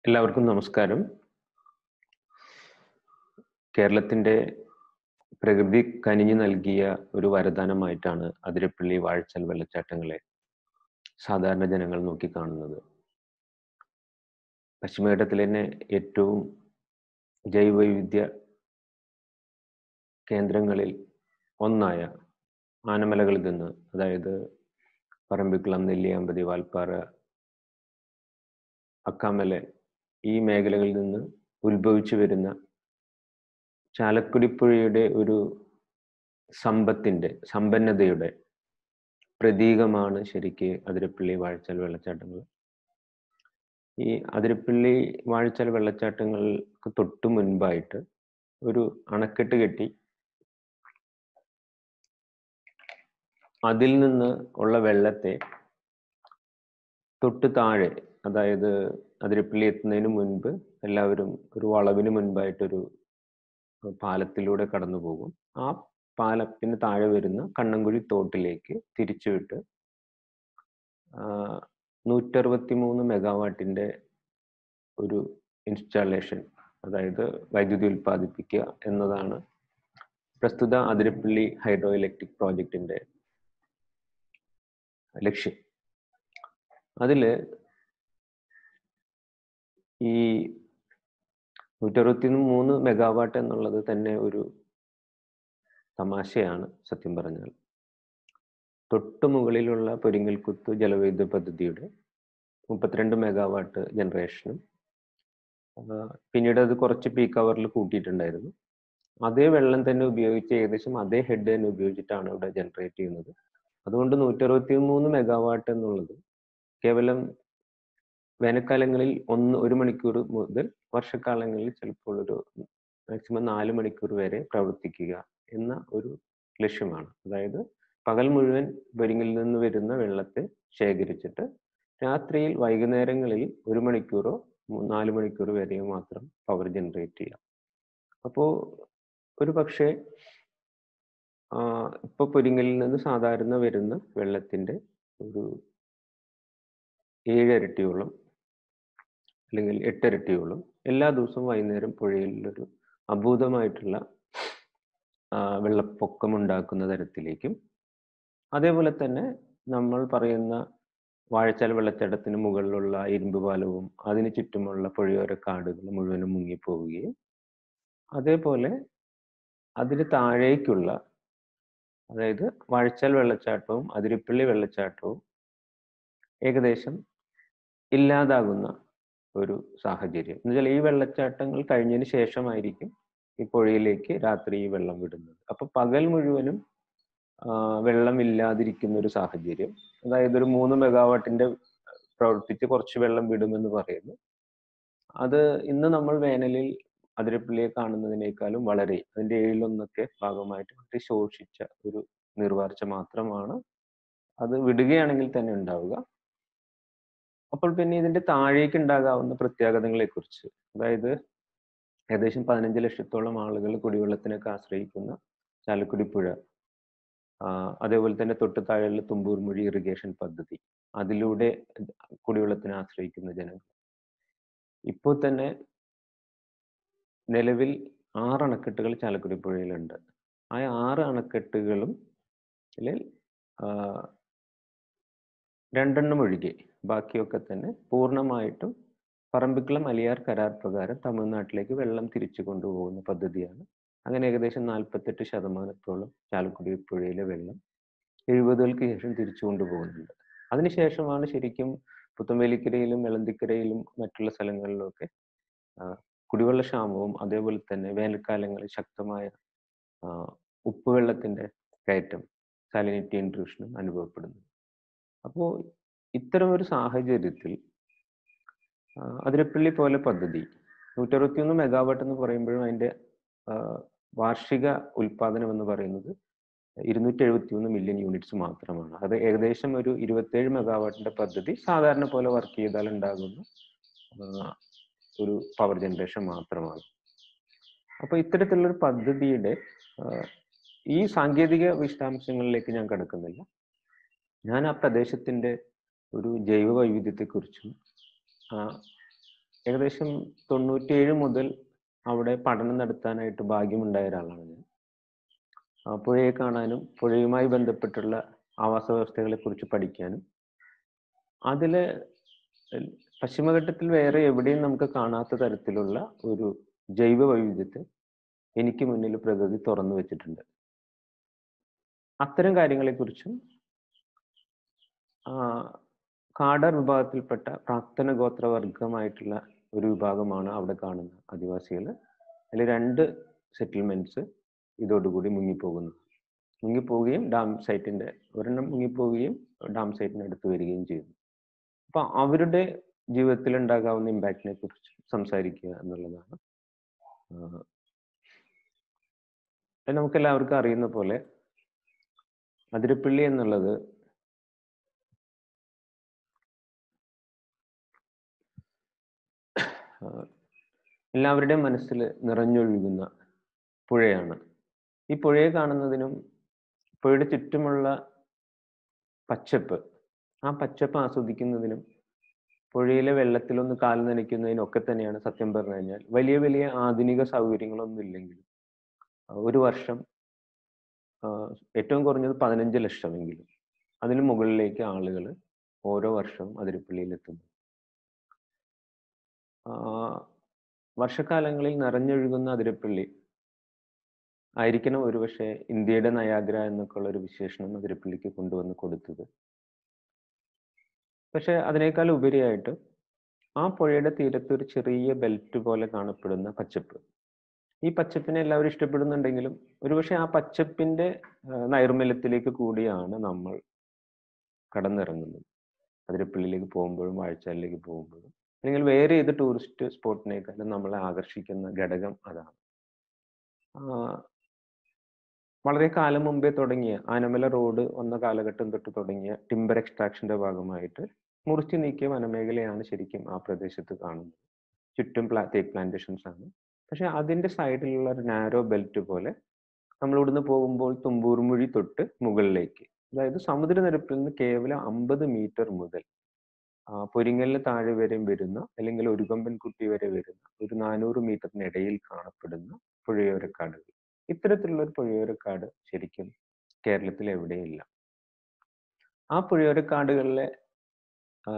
എല്ലാവർക്കും നമസ്കാരം കേരളത്തിന്റെ പ്രകൃതി കനിഞ്ഞു നൽകിയ ഒരു വരദാനമായിട്ടാണ് അതിരപ്പള്ളി വാഴച്ചൽ വെള്ളച്ചാട്ടങ്ങളെ സാധാരണ ജനങ്ങൾ നോക്കിക്കാണുന്നത് പശ്ചിമഘട്ടത്തിലെ തന്നെ ഏറ്റവും ജൈവവൈവിധ്യ കേന്ദ്രങ്ങളിൽ ഒന്നായ ആനമലകളിൽ നിന്ന് അതായത് പറമ്പിക്കുളം നെല്ലിയാമ്പതി വാൽപ്പാറ അക്കാമല ഈ മേഖലകളിൽ നിന്ന് ഉത്ഭവിച്ചു വരുന്ന ചാലക്കുടിപ്പുഴയുടെ ഒരു സമ്പത്തിന്റെ സമ്പന്നതയുടെ പ്രതീകമാണ് ശരിക്ക് അതിരപ്പള്ളി വാഴച്ചാൽ വെള്ളച്ചാട്ടങ്ങൾ ഈ അതിരപ്പള്ളി വാഴച്ചാൽ വെള്ളച്ചാട്ടങ്ങൾക്ക് തൊട്ടു മുൻപായിട്ട് ഒരു അണക്കെട്ട് കെട്ടി അതിൽ നിന്ന് ഉള്ള വെള്ളത്തെ തൊട്ട് താഴെ അതായത് അതിരപ്പള്ളി എത്തുന്നതിന് മുൻപ് എല്ലാവരും ഒരു വളവിന് മുൻപായിട്ടൊരു പാലത്തിലൂടെ കടന്നു പോകും ആ പാലത്തിന് താഴെ വരുന്ന കണ്ണൻകുഴി തോട്ടിലേക്ക് തിരിച്ചുവിട്ട് നൂറ്ററുപത്തി മൂന്ന് മെഗാവാട്ടിന്റെ ഒരു ഇൻസ്റ്റാളേഷൻ അതായത് വൈദ്യുതി ഉൽപ്പാദിപ്പിക്കുക എന്നതാണ് പ്രസ്തുത അതിരപ്പള്ളി ഹൈഡ്രോ ഇലക്ട്രിക് പ്രോജക്റ്റിന്റെ ലക്ഷ്യം അതില് ഈ നൂറ്ററുപത്തി മൂന്ന് മെഗാവാട്ട് എന്നുള്ളത് തന്നെ ഒരു തമാശയാണ് സത്യം പറഞ്ഞാൽ തൊട്ടു മുകളിലുള്ള പൊരിങ്ങൽക്കുത്ത് ജലവൈദ്യുത പദ്ധതിയുടെ മുപ്പത്തിരണ്ട് മെഗാവാട്ട് ജനറേഷനും പിന്നീട് അത് കുറച്ച് പീക്ക് അവറിൽ കൂട്ടിയിട്ടുണ്ടായിരുന്നു അതേ വെള്ളം തന്നെ ഉപയോഗിച്ച് ഏകദേശം അതേ ഹെഡ് തന്നെ ഉപയോഗിച്ചിട്ടാണ് ഇവിടെ ജനറേറ്റ് ചെയ്യുന്നത് അതുകൊണ്ട് നൂറ്ററുപത്തി മൂന്ന് മെഗാവാട്ട് എന്നുള്ളത് കേവലം വേനൽക്കാലങ്ങളിൽ ഒന്ന് ഒരു മണിക്കൂർ മുതൽ വർഷക്കാലങ്ങളിൽ ചിലപ്പോൾ ഒരു മാക്സിമം നാല് മണിക്കൂർ വരെ പ്രവർത്തിക്കുക എന്ന ഒരു ലക്ഷ്യമാണ് അതായത് പകൽ മുഴുവൻ ബരിങ്ങിൽ നിന്ന് വരുന്ന വെള്ളത്തെ ശേഖരിച്ചിട്ട് രാത്രിയിൽ വൈകുന്നേരങ്ങളിൽ ഒരു മണിക്കൂറോ നാല് മണിക്കൂർ വരെയോ മാത്രം പവർ ജനറേറ്റ് ചെയ്യാം അപ്പോൾ ഒരു പക്ഷേ ഇപ്പൊ പൊരിങ്ങലിൽ നിന്ന് സാധാരണ വരുന്ന വെള്ളത്തിന്റെ ഒരു ഏഴരട്ടിയോളം അല്ലെങ്കിൽ എട്ടരട്ടിയോളം എല്ലാ ദിവസവും വൈകുന്നേരം പുഴയിലൊരു അഭൂതമായിട്ടുള്ള വെള്ളപ്പൊക്കം ഉണ്ടാക്കുന്ന തരത്തിലേക്കും അതേപോലെ തന്നെ നമ്മൾ പറയുന്ന വാഴച്ചാൽ വെള്ളച്ചാട്ടത്തിന് മുകളിലുള്ള ഇരുമ്പ് പാലവും അതിന് ചുറ്റുമുള്ള പുഴയോര കാടുകൾ മുഴുവനും മുങ്ങിപ്പോവുകയും അതേപോലെ അതിന് താഴേക്കുള്ള അതായത് വാഴച്ചാൽ വെള്ളച്ചാട്ടവും അതിരിപ്പള്ളി വെള്ളച്ചാട്ടവും ഏകദേശം ഇല്ലാതാകുന്ന ഒരു സാഹചര്യം എന്നുവെച്ചാൽ ഈ വെള്ളച്ചാട്ടങ്ങൾ കഴിഞ്ഞതിന് ശേഷമായിരിക്കും ഈ പുഴയിലേക്ക് രാത്രി ഈ വെള്ളം വിടുന്നത് അപ്പൊ പകൽ മുഴുവനും വെള്ളം ഇല്ലാതിരിക്കുന്ന ഒരു സാഹചര്യം അതായത് ഒരു മൂന്ന് മെഗാവാട്ടിന്റെ പ്രവർത്തിച്ച് കുറച്ച് വെള്ളം വിടുമെന്ന് പറയുന്നു അത് ഇന്ന് നമ്മൾ വേനലിൽ അതിരപ്പള്ളിയെ കാണുന്നതിനേക്കാളും വളരെ അതിന്റെ ഏഴിലൊന്നൊക്കെ ഭാഗമായിട്ട് വളരെ ശോഷിച്ച ഒരു നീർവാർച്ച മാത്രമാണ് അത് വിടുകയാണെങ്കിൽ തന്നെ ഉണ്ടാവുക അപ്പോൾ പിന്നെ ഇതിന്റെ താഴേക്ക് ഉണ്ടാകാവുന്ന പ്രത്യാഘാതങ്ങളെ കുറിച്ച് അതായത് ഏകദേശം പതിനഞ്ച് ലക്ഷത്തോളം ആളുകൾ കുടിവെള്ളത്തിനൊക്കെ ആശ്രയിക്കുന്ന ചാലക്കുടി പുഴ അതേപോലെ തന്നെ തൊട്ട് താഴെയുള്ള തുമ്പൂർമൊഴി ഇറിഗേഷൻ പദ്ധതി അതിലൂടെ കുടിവെള്ളത്തിനെ ആശ്രയിക്കുന്ന ജനങ്ങൾ ഇപ്പോൾ തന്നെ നിലവിൽ ആറ് അണക്കെട്ടുകൾ ചാലക്കുടി പുഴയിലുണ്ട് ആ ആറ് അണക്കെട്ടുകളും രണ്ടെണ്ണം ഒഴികെ ബാക്കിയൊക്കെ തന്നെ പൂർണ്ണമായിട്ടും പറമ്പിക്കുളം അലിയാർ കരാർ പ്രകാരം തമിഴ്നാട്ടിലേക്ക് വെള്ളം തിരിച്ചു കൊണ്ടുപോകുന്ന പദ്ധതിയാണ് അങ്ങനെ ഏകദേശം നാൽപ്പത്തെട്ട് ശതമാനത്തോളം ചാലക്കുടി പുഴയിലെ വെള്ളം എഴുപതുകൾക്ക് ശേഷം തിരിച്ചു കൊണ്ടുപോകുന്നുണ്ട് അതിനുശേഷമാണ് ശരിക്കും പുത്തമ്പേലിക്കരയിലും വെളന്തിക്കരയിലും മറ്റുള്ള സ്ഥലങ്ങളിലൊക്കെ കുടിവെള്ള ക്ഷാമവും അതേപോലെ തന്നെ വേനൽക്കാലങ്ങളിൽ ശക്തമായ ഉപ്പുവെള്ളത്തിന്റെ കയറ്റം സാലിനിറ്റി ഇൻട്രൂഷനും അനുഭവപ്പെടുന്നു അപ്പോൾ ഇത്തരം ഒരു സാഹചര്യത്തിൽ അതിരപ്പള്ളി പോലെ പദ്ധതി നൂറ്ററുപത്തിയൊന്ന് മെഗാവാട്ട് എന്ന് പറയുമ്പോഴും അതിന്റെ വാർഷിക ഉൽപാദനം എന്ന് പറയുന്നത് ഇരുന്നൂറ്റി എഴുപത്തി ഒന്ന് മില്യൺ യൂണിറ്റ്സ് മാത്രമാണ് അത് ഏകദേശം ഒരു ഇരുപത്തേഴ് മെഗാവാട്ടിന്റെ പദ്ധതി സാധാരണ പോലെ വർക്ക് ചെയ്താൽ ഉണ്ടാകുന്ന ഒരു പവർ ജനറേഷൻ മാത്രമാണ് അപ്പൊ ഇത്തരത്തിലുള്ള ഒരു പദ്ധതിയുടെ ഈ സാങ്കേതിക വിശദാംശങ്ങളിലേക്ക് ഞാൻ കടക്കുന്നില്ല ഞാൻ ആ പ്രദേശത്തിന്റെ ഒരു ജൈവ വൈവിധ്യത്തെക്കുറിച്ചും ഏകദേശം തൊണ്ണൂറ്റിയേഴ് മുതൽ അവിടെ പഠനം നടത്താനായിട്ട് ഭാഗ്യമുണ്ടായ ഒരാളാണ് ഞാൻ ആ, പുഴയെ കാണാനും പുഴയുമായി ബന്ധപ്പെട്ടുള്ള ആവാസ വ്യവസ്ഥകളെ കുറിച്ച് പഠിക്കാനും അതില് എൽ- പശ്ചിമഘട്ടത്തിൽ വേറെ എവിടെയും നമുക്ക് കാണാത്ത തരത്തിലുള്ള ഒരു ജൈവ വൈവിധ്യത്തെ എനിക്ക് മുന്നിൽ പ്രകൃതി തുറന്നു വെച്ചിട്ടുണ്ട് അത്തരം കാര്യങ്ങളെക്കുറിച്ചും ആ, കാടർ വിഭാഗത്തിൽപ്പെട്ട പ്രാക്തന ഗോത്രവർഗമായിട്ടുള്ള ഒരു വിഭാഗമാണ് അവിടെ കാണുന്ന ആദിവാസികൾ അതിൽ രണ്ട് സെറ്റിൽമെന്റ്സ് ഇതോടുകൂടി മുങ്ങിപ്പോകുന്നു മുങ്ങിപ്പോവുകയും ഡാം സൈറ്റിന്റെ ഒരെണ്ണം മുങ്ങിപ്പോവുകയും ഡാം സൈറ്റിന് അടുത്ത് വരികയും ചെയ്യുന്നു അപ്പൊ അവരുടെ ജീവിതത്തിൽ ഉണ്ടാകാവുന്ന ഇമ്പാക്റ്റിനെ കുറിച്ച് സംസാരിക്കുക എന്നുള്ളതാണ് ആഹ് അത് നമുക്ക് എല്ലാവർക്കും അറിയുന്ന പോലെ അതിരപ്പള്ളി എന്നുള്ളത് ആഹ് എല്ലാവരുടെയും മനസ്സിൽ നിറഞ്ഞൊഴുകുന്ന പുഴയാണ് ഈ പുഴയെ കാണുന്നതിനും പുഴയുടെ ചുറ്റുമുള്ള പച്ചപ്പ് ആ പച്ചപ്പ് ആസ്വദിക്കുന്നതിനും പുഴയിലെ വെള്ളത്തിലൊന്ന് കാൽ നനയ്ക്കുന്നതിനും ഒക്കെ തന്നെയാണ് സത്യം പറഞ്ഞു കഴിഞ്ഞാൽ വലിയ വലിയ ആധുനിക സൗകര്യങ്ങളൊന്നും ഇല്ലെങ്കിലും ആ, ഒരു വർഷം ആ, ഏറ്റവും കുറഞ്ഞത് പതിനഞ്ച് ലക്ഷമെങ്കിലും അതിന് മുകളിലേക്ക് ആളുകൾ ഓരോ വർഷവും അതിരപ്പള്ളിയിൽ എത്തുന്നു ആ, വർഷക്കാലങ്ങളിൽ നിറഞ്ഞൊഴുകുന്ന അതിരപ്പള്ളി ആയിരിക്കണം ഒരുപക്ഷെ ഇന്ത്യയുടെ നയാഗ്ര എന്നൊക്കെ ഉള്ള ഒരു വിശേഷണം അതിരപ്പള്ളിക്ക് കൊണ്ടുവന്ന് കൊടുത്തത് പക്ഷെ അതിനേക്കാൾ ഉപരിയായിട്ട് ആ പുഴയുടെ തീരത്ത് ഒരു ചെറിയ ബെൽറ്റ് പോലെ കാണപ്പെടുന്ന പച്ചപ്പ് ഈ പച്ചപ്പിനെ എല്ലാവരും ഇഷ്ടപ്പെടുന്നുണ്ടെങ്കിലും ഒരുപക്ഷെ ആ പച്ചപ്പിന്റെ ആ, നൈർമല്യത്തിലേക്ക് കൂടിയാണ് നമ്മൾ കടന്നിറങ്ങുന്നത് അതിരപ്പള്ളിയിലേക്ക് പോകുമ്പോഴും വാഴച്ചാലിലേക്ക് പോകുമ്പോഴും അല്ലെങ്കിൽ വേറെ ഏത് ടൂറിസ്റ്റ് സ്പോട്ടിനേക്കാളും നമ്മളെ ആകർഷിക്കുന്ന ഘടകം അതാണ് ആ, വളരെ കാലം മുമ്പേ തുടങ്ങിയ ആനമല റോഡ് വന്ന കാലഘട്ടം തൊട്ട് തുടങ്ങിയ ടിമ്പർ എക്സ്ട്രാക്ഷന്റെ ഭാഗമായിട്ട് മുറിച്ചു നീക്കിയ വനമേഖലയാണ് ശരിക്കും ആ പ്രദേശത്ത് കാണുന്നത് ചുറ്റും പ്ലാ തേക്ക് പ്ലാന്റേഷൻസ് ആണ് പക്ഷെ അതിന്റെ സൈഡിലുള്ള ഒരു നാരോ ബെൽറ്റ് പോലെ നമ്മൾ ഇവിടുന്ന് പോകുമ്പോൾ തുമ്പൂർമുഴി തൊട്ട് മുകളിലേക്ക് അതായത് സമുദ്രനിരപ്പിൽ നിന്ന് കേവലം അമ്പത് മീറ്റർ മുതൽ ആ, പൊരിങ്ങലിന് താഴെ വരെയും വരുന്ന അല്ലെങ്കിൽ ഒരുകൊമ്പൻ കുട്ടി വരെ വരുന്ന ഒരു നാനൂറ് മീറ്ററിനിടയിൽ കാണപ്പെടുന്ന പുഴയോരക്കാടുകൾ ഇത്തരത്തിലുള്ള ഒരു പുഴയോരക്കാട് ശരിക്കും കേരളത്തിൽ എവിടെയില്ല ആ പുഴയോരക്കാടുകളിലെ ആ,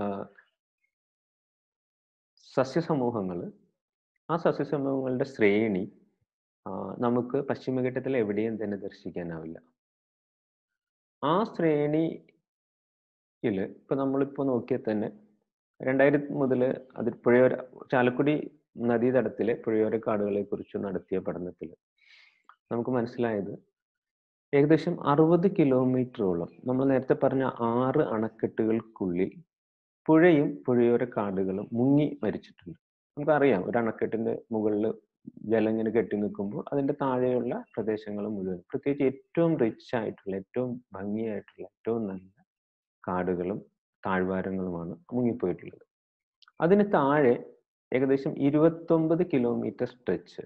സസ്യസമൂഹങ്ങൾ ആ സസ്യസമൂഹങ്ങളുടെ ശ്രേണി ആ, നമുക്ക് പശ്ചിമഘട്ടത്തിൽ എവിടെയും തന്നെ ദർശിക്കാനാവില്ല ആ ശ്രേണിയിൽ ഇപ്പൊ നമ്മളിപ്പോ നോക്കിയാൽ തന്നെ രണ്ടായിരത്തി മുതൽ അതിൽ പുഴയോര ചാലക്കുടി നദീതടത്തിലെ പുഴയോര കാടുകളെ കുറിച്ച് നടത്തിയ പഠനത്തിൽ നമുക്ക് മനസ്സിലായത് ഏകദേശം അറുപത് കിലോമീറ്ററോളം നമ്മൾ നേരത്തെ പറഞ്ഞ ആറ് അണക്കെട്ടുകൾക്കുള്ളിൽ പുഴയും പുഴയോര കാടുകളും മുങ്ങി മരിച്ചിട്ടുണ്ട് നമുക്കറിയാം ഒരു അണക്കെട്ടിന്റെ മുകളിൽ ജലം ഇങ്ങനെ കെട്ടി നിൽക്കുമ്പോൾ അതിന്റെ താഴെയുള്ള പ്രദേശങ്ങൾ മുഴുവൻ പ്രത്യേകിച്ച് ഏറ്റവും റിച്ച് ആയിട്ടുള്ള ഏറ്റവും ഭംഗിയായിട്ടുള്ള ഏറ്റവും നല്ല കാടുകളും താഴ്വാരങ്ങളുമാണ് മുങ്ങിപ്പോയിട്ടുള്ളത് അതിന് താഴെ ഏകദേശം ഇരുപത്തൊമ്പത് കിലോമീറ്റർ സ്ട്രെച്ച്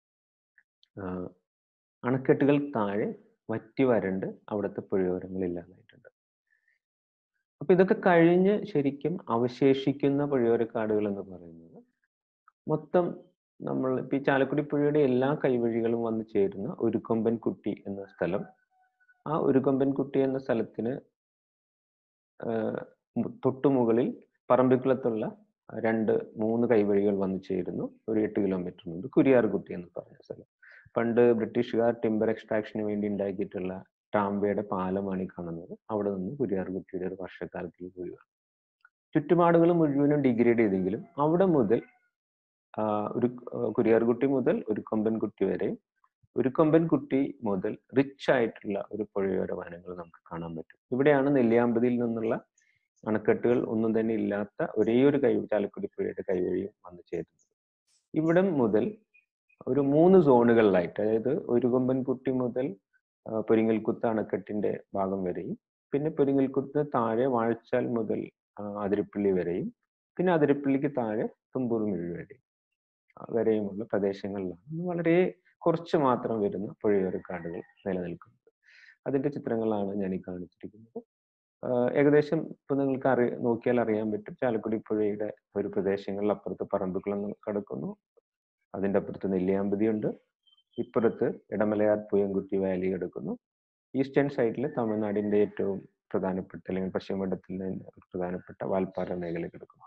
അണക്കെട്ടുകൾ താഴെ വറ്റി വരണ്ട് അവിടുത്തെ പുഴയോരങ്ങൾ ഇല്ലാതായിട്ടുണ്ട് അപ്പൊ ഇതൊക്കെ കഴിഞ്ഞ് ശരിക്കും അവശേഷിക്കുന്ന പുഴയോരക്കാടുകൾ എന്ന് പറയുന്നത് മൊത്തം നമ്മൾ ഇപ്പൊ ഈ ചാലക്കുടി പുഴയുടെ എല്ലാ കൈവഴികളും വന്നു ചേരുന്ന ഒരുകൊമ്പൻ കുട്ടി എന്ന സ്ഥലം ആ ഒരുകൊമ്പൻ കുട്ടി എന്ന സ്ഥലത്തിന് ആഹ് മു- തൊട്ടുമുകളിൽ പറമ്പിക്കുളത്തുള്ള രണ്ട് മൂന്ന് കൈവഴികൾ വന്നു ചേരുന്നു ഒരു എട്ട് കിലോമീറ്റർ മുമ്പ് കുരിയാർകുട്ടി എന്ന് പറഞ്ഞ സ്ഥലം പണ്ട് ബ്രിട്ടീഷുകാർ ടിമ്പർ എക്സ്ട്രാക്ഷന് വേണ്ടി ഉണ്ടാക്കിയിട്ടുള്ള ടാംബയുടെ പാലമാണ് ഈ കാണുന്നത് അവിടെ നിന്ന് കുരിയാർകുട്ടിയുടെ ഒരു വർഷക്കാലത്തിൽ പോവുകയാണ് ചുറ്റുപാടുകൾ മുഴുവനും ഡിഗ്രേഡ് ചെയ്തെങ്കിലും അവിടെ മുതൽ ആ, ഒരു ആ, കുരിയാർകുട്ടി മുതൽ ഒരു കൊമ്പൻകുട്ടി വരെ ഒരു കൊമ്പൻകുട്ടി മുതൽ റിച്ച് ആയിട്ടുള്ള ഒരു പുഴയോര വനങ്ങൾ നമുക്ക് കാണാൻ പറ്റും ഇവിടെയാണ് നെല്ലിയാമ്പതിയിൽ നിന്നുള്ള അണക്കെട്ടുകൾ ഒന്നും തന്നെ ഇല്ലാത്ത ഒരേ ഒരു കൈ ചാലക്കുടി പുഴയുടെ കൈവഴിയും വന്നു ചേരുന്നത് ഇവിടം മുതൽ ഒരു മൂന്ന് സോണുകളിലായിട്ട് അതായത് ഒരു കൊമ്പൻകുട്ടി മുതൽ ആ, പൊരിങ്ങൽക്കുത്ത് അണക്കെട്ടിന്റെ ഭാഗം വരെയും പിന്നെ പൊരിങ്ങൽക്കുത്ത് താഴെ വാഴച്ചാൽ മുതൽ ആ, അതിരപ്പള്ളി വരെയും പിന്നെ അതിരപ്പള്ളിക്ക് താഴെ തുമ്പൂർമിഴി വരെയും ആ, വരെയുമുള്ള പ്രദേശങ്ങളിലാണ് വളരെ കുറച്ച് മാത്രം വരുന്ന പുഴയോര കാടുകൾ നിലനിൽക്കുന്നത് അതിന്റെ ചിത്രങ്ങളാണ് ഞാൻ ഈ കാണിച്ചിരിക്കുന്നത് ആഹ് ഏകദേശം ഇപ്പൊ നിങ്ങൾക്ക് അറി നോക്കിയാൽ അറിയാൻ പറ്റും ചാലക്കുടി പുഴയുടെ ഒരു പ്രദേശങ്ങളിൽ അപ്പുറത്ത് പറമ്പിക്കുളം കിടക്കുന്നു അതിന്റെ അപ്പുറത്ത് നെല്ലിയാമ്പതി ഉണ്ട് ഇപ്പുറത്ത് ഇടമലയാർ പൂയംകുട്ടി വാലി കിടക്കുന്നു ഈസ്റ്റേൺ സൈഡിൽ തമിഴ്നാടിന്റെ ഏറ്റവും പ്രധാനപ്പെട്ട അല്ലെങ്കിൽ പശ്ചിമഘട്ടത്തിലെ ഒരു പ്രധാനപ്പെട്ട വാൽപ്പാറ മേഖല കിടക്കുന്നു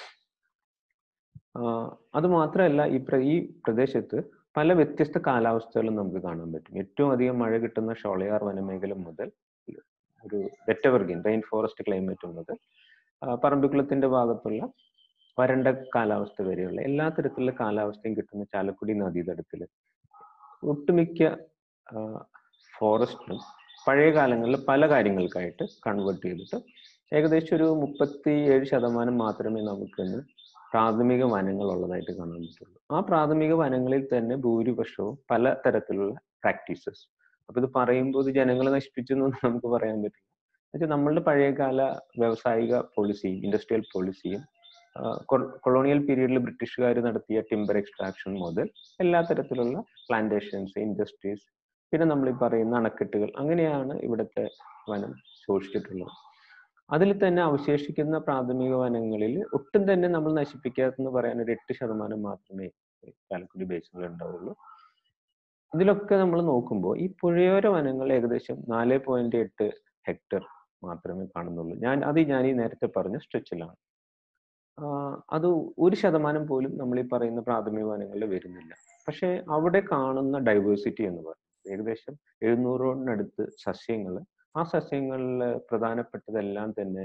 ആഹ് അത് മാത്രമല്ല ഈ പ്ര ഈ പ്രദേശത്ത് പല വ്യത്യസ്ത കാലാവസ്ഥകളും നമുക്ക് കാണാൻ പറ്റും ഏറ്റവും അധികം മഴ കിട്ടുന്ന ഷോളയാർ വനമേഖല മുതൽ ഒരു വെറ്റവർഗിൻ റെയിൻ ഫോറസ്റ്റ് ക്ലൈമറ്റ് മുതൽ ആഹ് പറമ്പിക്കുളത്തിന്റെ ഭാഗത്തുള്ള വരണ്ട കാലാവസ്ഥ വരെയുള്ള എല്ലാ തരത്തിലുള്ള കാലാവസ്ഥയും കിട്ടുന്ന ചാലക്കുടി നദീതടത്തിൽ ഒട്ടുമിക്ക ഫോറസ്റ്റും പഴയ കാലങ്ങളിൽ പല കാര്യങ്ങൾക്കായിട്ട് കൺവേർട്ട് ചെയ്തിട്ട് ഏകദേശം ഒരു മുപ്പത്തി ഏഴ് ശതമാനം മാത്രമേ നമുക്കിന്ന് പ്രാഥമിക വനങ്ങൾ ഉള്ളതായിട്ട് കാണാൻ പറ്റുള്ളൂ ആ പ്രാഥമിക വനങ്ങളിൽ തന്നെ ഭൂരിപക്ഷവും പല തരത്തിലുള്ള പ്രാക്ടീസസ് അപ്പൊ ഇത് പറയുമ്പോൾ ഇത് ജനങ്ങളെ നശിപ്പിച്ചു എന്നൊന്നും നമുക്ക് പറയാൻ പറ്റില്ല എന്നുവെച്ചാൽ നമ്മളുടെ പഴയകാല വ്യാവസായിക പോളിസിയും ഇൻഡസ്ട്രിയൽ പോളിസിയും കൊളോണിയൽ പീരീഡിൽ ബ്രിട്ടീഷുകാർ നടത്തിയ ടിമ്പർ എക്സ്ട്രാക്ഷൻ മുതൽ എല്ലാ തരത്തിലുള്ള പ്ലാന്റേഷൻസ് ഇൻഡസ്ട്രീസ് പിന്നെ നമ്മൾ ഈ പറയുന്ന അണക്കെട്ടുകൾ അങ്ങനെയാണ് ഇവിടുത്തെ വനം സൂക്ഷിച്ചിട്ടുള്ളത് അതിൽ തന്നെ അവശേഷിക്കുന്ന പ്രാഥമിക വനങ്ങളിൽ ഒട്ടും തന്നെ നമ്മൾ നശിപ്പിക്കാത്തെന്ന് പറയാൻ ഒരു എട്ട് ശതമാനം മാത്രമേ ചാലക്കുടി ബേസിനിൽ ഉണ്ടാവുള്ളൂ ഇതിലൊക്കെ നമ്മൾ നോക്കുമ്പോൾ ഈ പുഴയോര വനങ്ങൾ ഏകദേശം നാല് പോയിന്റ് എട്ട് ഹെക്ടർ മാത്രമേ കാണുന്നുള്ളൂ ഞാൻ അത് ഞാൻ ഈ നേരത്തെ പറഞ്ഞ സ്ട്രെച്ചിലാണ് അത് ഒരു ശതമാനം പോലും നമ്മൾ ഈ പറയുന്ന പ്രാഥമിക വനങ്ങളിൽ വരുന്നില്ല പക്ഷെ അവിടെ കാണുന്ന ഡൈവേഴ്സിറ്റി എന്ന് പറയുന്നത് ഏകദേശം എഴുന്നൂറിനടുത്ത് സസ്യങ്ങൾ ആ സസ്യങ്ങളിൽ പ്രധാനപ്പെട്ടതെല്ലാം തന്നെ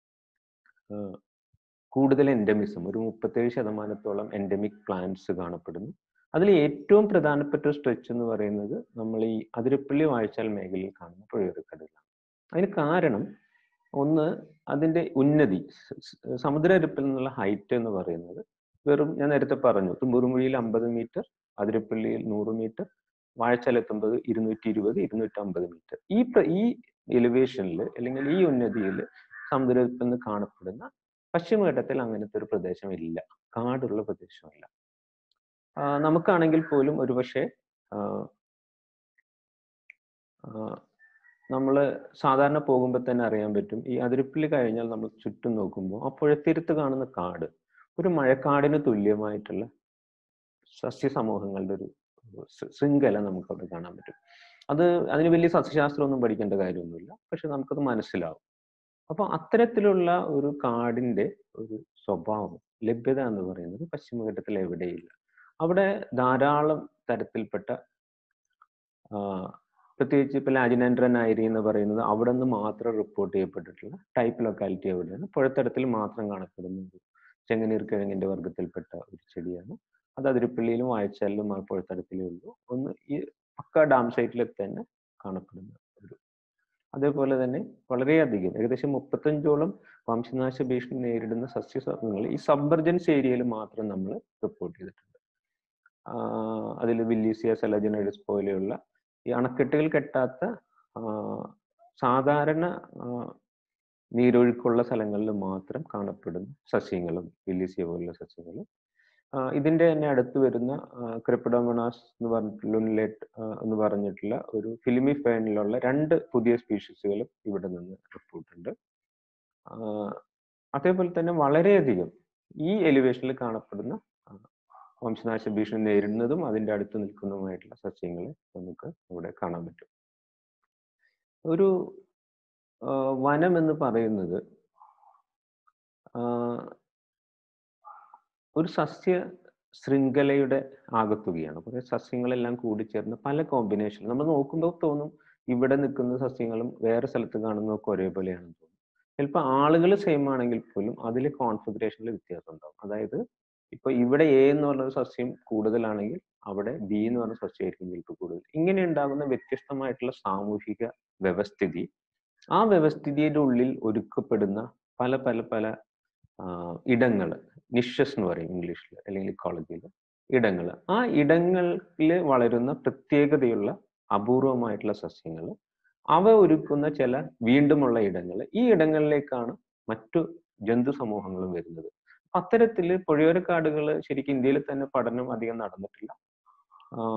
കൂടുതൽ എൻഡമിസം ഒരു മുപ്പത്തേഴ് ശതമാനത്തോളം എൻഡമിക് പ്ലാന്റ്സ് കാണപ്പെടുന്നു അതിൽ ഏറ്റവും പ്രധാനപ്പെട്ട സ്ട്രെച്ച് എന്ന് പറയുന്നത് നമ്മൾ ഈ അതിരപ്പള്ളി വാഴ്ചാൽ മേഖലയിൽ കാണുന്ന പുഴയോരക്കടലാണ് അതിന് കാരണം ഒന്ന് അതിന്റെ ഉന്നതി സമുദ്രനിരപ്പിൽ നിന്നുള്ള ഹൈറ്റ് എന്ന് പറയുന്നത് വെറും ഞാൻ നേരത്തെ പറഞ്ഞു തുമ്പൂർമുഴിയിൽ അമ്പത് മീറ്റർ അതിരപ്പള്ളിയിൽ നൂറ് മീറ്റർ വാഴച്ചാലെത്തുമ്പോൾ ഇരുന്നൂറ്റി ഇരുപത് ഇരുന്നൂറ്റി അമ്പത് മീറ്റർ ഈ ഈ എലിവേഷനിൽ അല്ലെങ്കിൽ ഈ ഉന്നതിയിൽ സമുദ്രത്തിൽ നിന്ന് കാണപ്പെടുന്ന പശ്ചിമഘട്ടത്തിൽ അങ്ങനത്തെ ഒരു പ്രദേശം ഇല്ല കാടുള്ള പ്രദേശമല്ല നമുക്കാണെങ്കിൽ പോലും ഒരുപക്ഷെ നമ്മൾ സാധാരണ പോകുമ്പോൾ തന്നെ അറിയാൻ പറ്റും ഈ അതിരപ്പള്ളി കഴിഞ്ഞാൽ നമ്മൾ ചുറ്റും നോക്കുമ്പോൾ ആ പുഴത്തീരത്ത് കാണുന്ന കാട് ഒരു മഴക്കാടിന് തുല്യമായിട്ടുള്ള സസ്യസമൂഹങ്ങളുടെ ഒരു ശൃംഖല നമുക്ക് അവിടെ കാണാൻ പറ്റും അത് അതിന് വലിയ സസ്യശാസ്ത്രമൊന്നും പഠിക്കേണ്ട കാര്യമൊന്നുമില്ല പക്ഷെ നമുക്കത് മനസ്സിലാവും അപ്പൊ അത്തരത്തിലുള്ള ഒരു കാടിന്റെ ഒരു സ്വഭാവം ലഭ്യത എന്ന് പറയുന്നത് പശ്ചിമഘട്ടത്തിൽ എവിടെയില്ല അവിടെ ധാരാളം തരത്തിൽപ്പെട്ട പ്രത്യേകിച്ച് ഇപ്പൊ ലാജിനാൻഡ്രൻ ഐരി എന്ന് പറയുന്നത് അവിടെ നിന്ന് മാത്രം റിപ്പോർട്ട് ചെയ്യപ്പെട്ടിട്ടുള്ള ടൈപ്പ് ലൊക്കാലിറ്റി എവിടെയാണ് പുഴത്തടത്തിൽ മാത്രം കാണപ്പെടുന്ന ഒരു ചെങ്ങനീർ കിഴങ്ങിന്റെ വർഗത്തിൽപ്പെട്ട ഒരു ചെടിയാണ് അത് അതിരപ്പള്ളിയിലും വാഴച്ചാലിലും ആ പുഴത്തടത്തിലേ ഉള്ളൂ ഒന്ന് ഈ പക്ക ഡാം സൈറ്റിൽ തന്നെ കാണപ്പെടുന്ന ഒരു അതേപോലെ തന്നെ വളരെയധികം ഏകദേശം മുപ്പത്തഞ്ചോളം വംശനാശ ഭീഷണി നേരിടുന്ന സസ്യസർഗങ്ങൾ ഈ സബ്ബർജൻസ് ഏരിയയിൽ മാത്രം നമ്മൾ റിപ്പോർട്ട് ചെയ്തിട്ടുണ്ട് അതിൽ വില്ലീസിയ സെലജനൈഡസ് പോലെയുള്ള ഈ അണക്കെട്ടുകൾ കെട്ടാത്ത സാധാരണ നീരൊഴുക്കുള്ള സ്ഥലങ്ങളിൽ മാത്രം കാണപ്പെടുന്ന സസ്യങ്ങളും വില്ലീസിയ പോലുള്ള സസ്യങ്ങളും ഇതിന്റെ തന്നെ അടുത്ത് വരുന്ന ക്രിപ്പഡോമണാസ് എന്ന് പറഞ്ഞിട്ടുള്ള ലുൻലേറ്റ് എന്ന് പറഞ്ഞിട്ടുള്ള ഒരു ഫിലിമി ഫേണിലുള്ള രണ്ട് പുതിയ സ്പീഷീസുകളും ഇവിടെ നിന്ന് റിപ്പോർട്ടുണ്ട് അതേപോലെ തന്നെ വളരെയധികം ഈ എലിവേഷനിൽ കാണപ്പെടുന്ന വംശനാശ ഭീഷണി നേരിടുന്നതും അതിന്റെ അടുത്ത് നിൽക്കുന്നതുമായിട്ടുള്ള സസ്യങ്ങളെ നമുക്ക് ഇവിടെ കാണാൻ പറ്റും ഒരു വനം എന്ന് പറയുന്നത് ഒരു സസ്യ ശൃംഖലയുടെ ആകത്തുകയാണ് കുറെ സസ്യങ്ങളെല്ലാം കൂടിച്ചേർന്ന് പല കോമ്പിനേഷൻ നമ്മൾ നോക്കുമ്പോൾ തോന്നും ഇവിടെ നിൽക്കുന്ന സസ്യങ്ങളും വേറെ സ്ഥലത്ത് കാണുന്നതൊക്കെ ഒരേപോലെയാണെന്ന് തോന്നും ചിലപ്പോൾ ആളുകൾ സെയിം ആണെങ്കിൽ പോലും അതിൽ കോൺഫിഗറേഷനിൽ വ്യത്യാസം ഉണ്ടാവും അതായത് ഇപ്പൊ ഇവിടെ എ എന്ന് പറഞ്ഞ സസ്യം കൂടുതലാണെങ്കിൽ അവിടെ ബി എന്ന് പറഞ്ഞ സസ്യമായിരിക്കും ചിലപ്പോൾ കൂടുതൽ ഇങ്ങനെ ഉണ്ടാകുന്ന വ്യത്യസ്തമായിട്ടുള്ള സാമൂഹിക വ്യവസ്ഥിതി ആ വ്യവസ്ഥിതിയുടെ ഉള്ളിൽ ഒരുക്കപ്പെടുന്ന പല പല പല ഇടങ്ങൾ നിഷസ് എന്ന് പറയും ഇംഗ്ലീഷിൽ അല്ലെങ്കിൽ ഇക്കോളജിയിൽ ഇടങ്ങൾ ആ ഇടങ്ങളിൽ വളരുന്ന പ്രത്യേകതയുള്ള അപൂർവമായിട്ടുള്ള സസ്യങ്ങൾ അവ ഒരുക്കുന്ന ചില വീണ്ടുമുള്ള ഇടങ്ങൾ ഈ ഇടങ്ങളിലേക്കാണ് മറ്റു ജന്തു സമൂഹങ്ങളും വരുന്നത് അത്തരത്തിൽ പുഴയോരക്കാടുകൾ ശരിക്കും ഇന്ത്യയിൽ തന്നെ പഠനം അധികം നടന്നിട്ടില്ല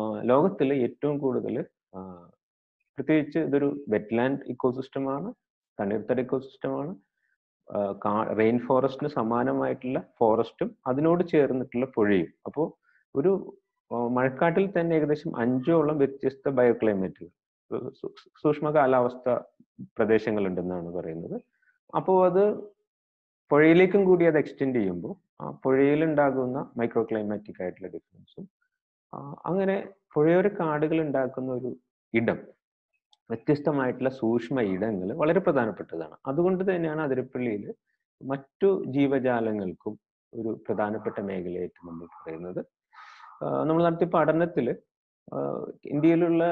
ലോകത്തിൽ ഏറ്റവും കൂടുതൽ പ്രത്യേകിച്ച് ഇതൊരു വെറ്റ്ലാൻഡ് ഇക്കോസിസ്റ്റമാണ് തണ്ണീർത്തട ഇക്കോസിസ്റ്റമാണ് റെയിൻ ഫോറസ്റ്റിന് സമാനമായിട്ടുള്ള ഫോറസ്റ്റും അതിനോട് ചേർന്നിട്ടുള്ള പുഴയും അപ്പോൾ ഒരു മഴക്കാട്ടിൽ തന്നെ ഏകദേശം അഞ്ചോളം വ്യത്യസ്ത ബയോക്ലൈമറ്റുകൾ സൂക്ഷ്മ കാലാവസ്ഥ പ്രദേശങ്ങളുണ്ടെന്നാണ് പറയുന്നത് അപ്പോൾ അത് പുഴയിലേക്കും കൂടി അത് എക്സ്റ്റെൻഡ് ചെയ്യുമ്പോൾ ആ പുഴയിൽ ഉണ്ടാകുന്ന മൈക്രോ ക്ലൈമാറ്റിക് ആയിട്ടുള്ള ഡിഫറൻസും അങ്ങനെ പുഴയോര കാടുകൾ ഉണ്ടാക്കുന്ന ഒരു ഇടം വ്യത്യസ്തമായിട്ടുള്ള സൂക്ഷ്മ ഇടങ്ങൾ വളരെ പ്രധാനപ്പെട്ടതാണ് അതുകൊണ്ട് തന്നെയാണ് അതിരപ്പള്ളിയിൽ മറ്റു ജീവജാലങ്ങൾക്കും ഒരു പ്രധാനപ്പെട്ട മേഖലയായിട്ട് നമ്മൾ പറയുന്നത് നമ്മൾ നടത്തിയ പഠനത്തിൽ ഇന്ത്യയിലുള്ള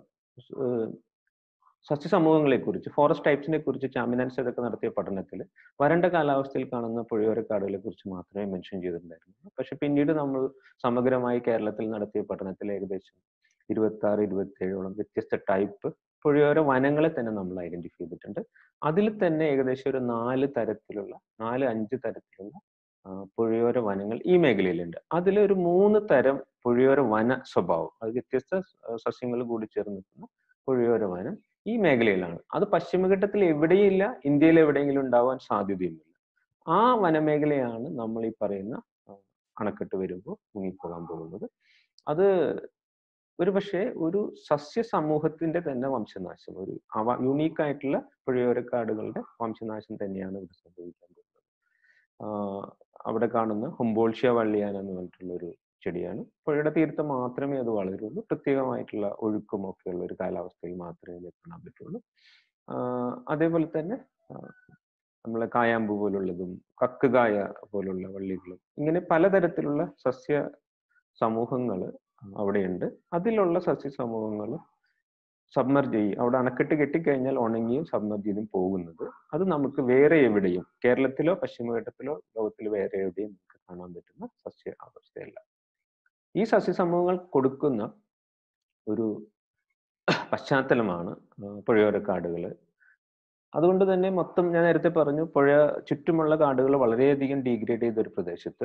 സസ്യസമൂഹങ്ങളെ കുറിച്ച് ഫോറസ്റ്റ് ടൈപ്സിനെ കുറിച്ച് ചാമിനാൻസ് ഇതൊക്കെ നടത്തിയ പഠനത്തിൽ വരണ്ട കാലാവസ്ഥയിൽ കാണുന്ന പുഴയോരക്കാടുകളെ കുറിച്ച് മാത്രമേ മെൻഷൻ ചെയ്തിട്ടുണ്ടായിരുന്നുള്ളൂ പക്ഷെ പിന്നീട് നമ്മൾ സമഗ്രമായി കേരളത്തിൽ നടത്തിയ പഠനത്തിൽ ഏകദേശം ഇരുപത്തി ആറ് ഇരുപത്തി ഏഴോളം വ്യത്യസ്ത ടൈപ്പ് പുഴയോര വനങ്ങളെ തന്നെ നമ്മൾ ഐഡന്റിഫൈ ചെയ്തിട്ടുണ്ട് അതിൽ തന്നെ ഏകദേശം ഒരു നാല് തരത്തിലുള്ള നാല് അഞ്ച് തരത്തിലുള്ള പുഴയോര വനങ്ങൾ ഈ മേഖലയിലുണ്ട് അതിൽ ഒരു മൂന്ന് തരം പുഴയോര വന സ്വഭാവം അത് വ്യത്യസ്ത സസ്യങ്ങൾ കൂടി ചേർന്ന് നിൽക്കുന്ന പുഴയോര വനം ഈ മേഖലയിലാണ് അത് പശ്ചിമഘട്ടത്തിൽ എവിടെയില്ല ഇന്ത്യയിൽ എവിടെയെങ്കിലും ഉണ്ടാവാൻ സാധ്യതയൊന്നുമില്ല ആ വനമേഖലയാണ് നമ്മൾ ഈ പറയുന്ന അണക്കെട്ട് വരുമ്പോൾ മുങ്ങിപ്പോകാൻ പോകുന്നത് അത് ഒരു പക്ഷേ ഒരു സസ്യ സമൂഹത്തിന്റെ തന്നെ വംശനാശം ഒരു അവ യുണീക്ക് ആയിട്ടുള്ള പുഴയോരക്കാടുകളുടെ വംശനാശം തന്നെയാണ് ഇവിടെ സംഭവിക്കാൻ പോകുന്നത് അവിടെ കാണുന്ന ഹുംബോൾഷ്യ വള്ളിയാൻ എന്ന് പറഞ്ഞിട്ടുള്ള ഒരു ചെടിയാണ് പുഴയുടെ തീരത്ത് മാത്രമേ അത് വളരുള്ളൂ പ്രത്യേകമായിട്ടുള്ള ഒഴുക്കും ഒക്കെയുള്ള ഒരു കാലാവസ്ഥയിൽ മാത്രമേ ഇത് കാണാൻ പറ്റുള്ളൂ അതേപോലെ തന്നെ നമ്മളെ കായാമ്പു പോലുള്ളതും കക്കുകായ പോലുള്ള വള്ളികളും ഇങ്ങനെ പലതരത്തിലുള്ള സസ്യ സമൂഹങ്ങൾ അവിടെയുണ്ട് അതിലുള്ള സസ്യ സമൂഹങ്ങൾ സബ്മർജ് ചെയ്യും അവിടെ അണക്കെട്ട് കെട്ടിക്കഴിഞ്ഞാൽ ഉണങ്ങിയും സബ്മർജ് ചെയ്തും പോകുന്നത് അത് നമുക്ക് വേറെ എവിടെയും കേരളത്തിലോ പശ്ചിമഘട്ടത്തിലോ ലോകത്തിൽ വേറെ എവിടെയും നമുക്ക് കാണാൻ പറ്റുന്ന സസ്യ അവസ്ഥയല്ല ഈ സസ്യ സമൂഹങ്ങൾ കൊടുക്കുന്ന ഒരു പശ്ചാത്തലമാണ് പുഴയോര കാടുകൾ അതുകൊണ്ട് തന്നെ മൊത്തം ഞാൻ നേരത്തെ പറഞ്ഞു പുഴ ചുറ്റുമുള്ള കാടുകൾ വളരെയധികം ഡീഗ്രേഡ് ചെയ്ത ഒരു പ്രദേശത്ത്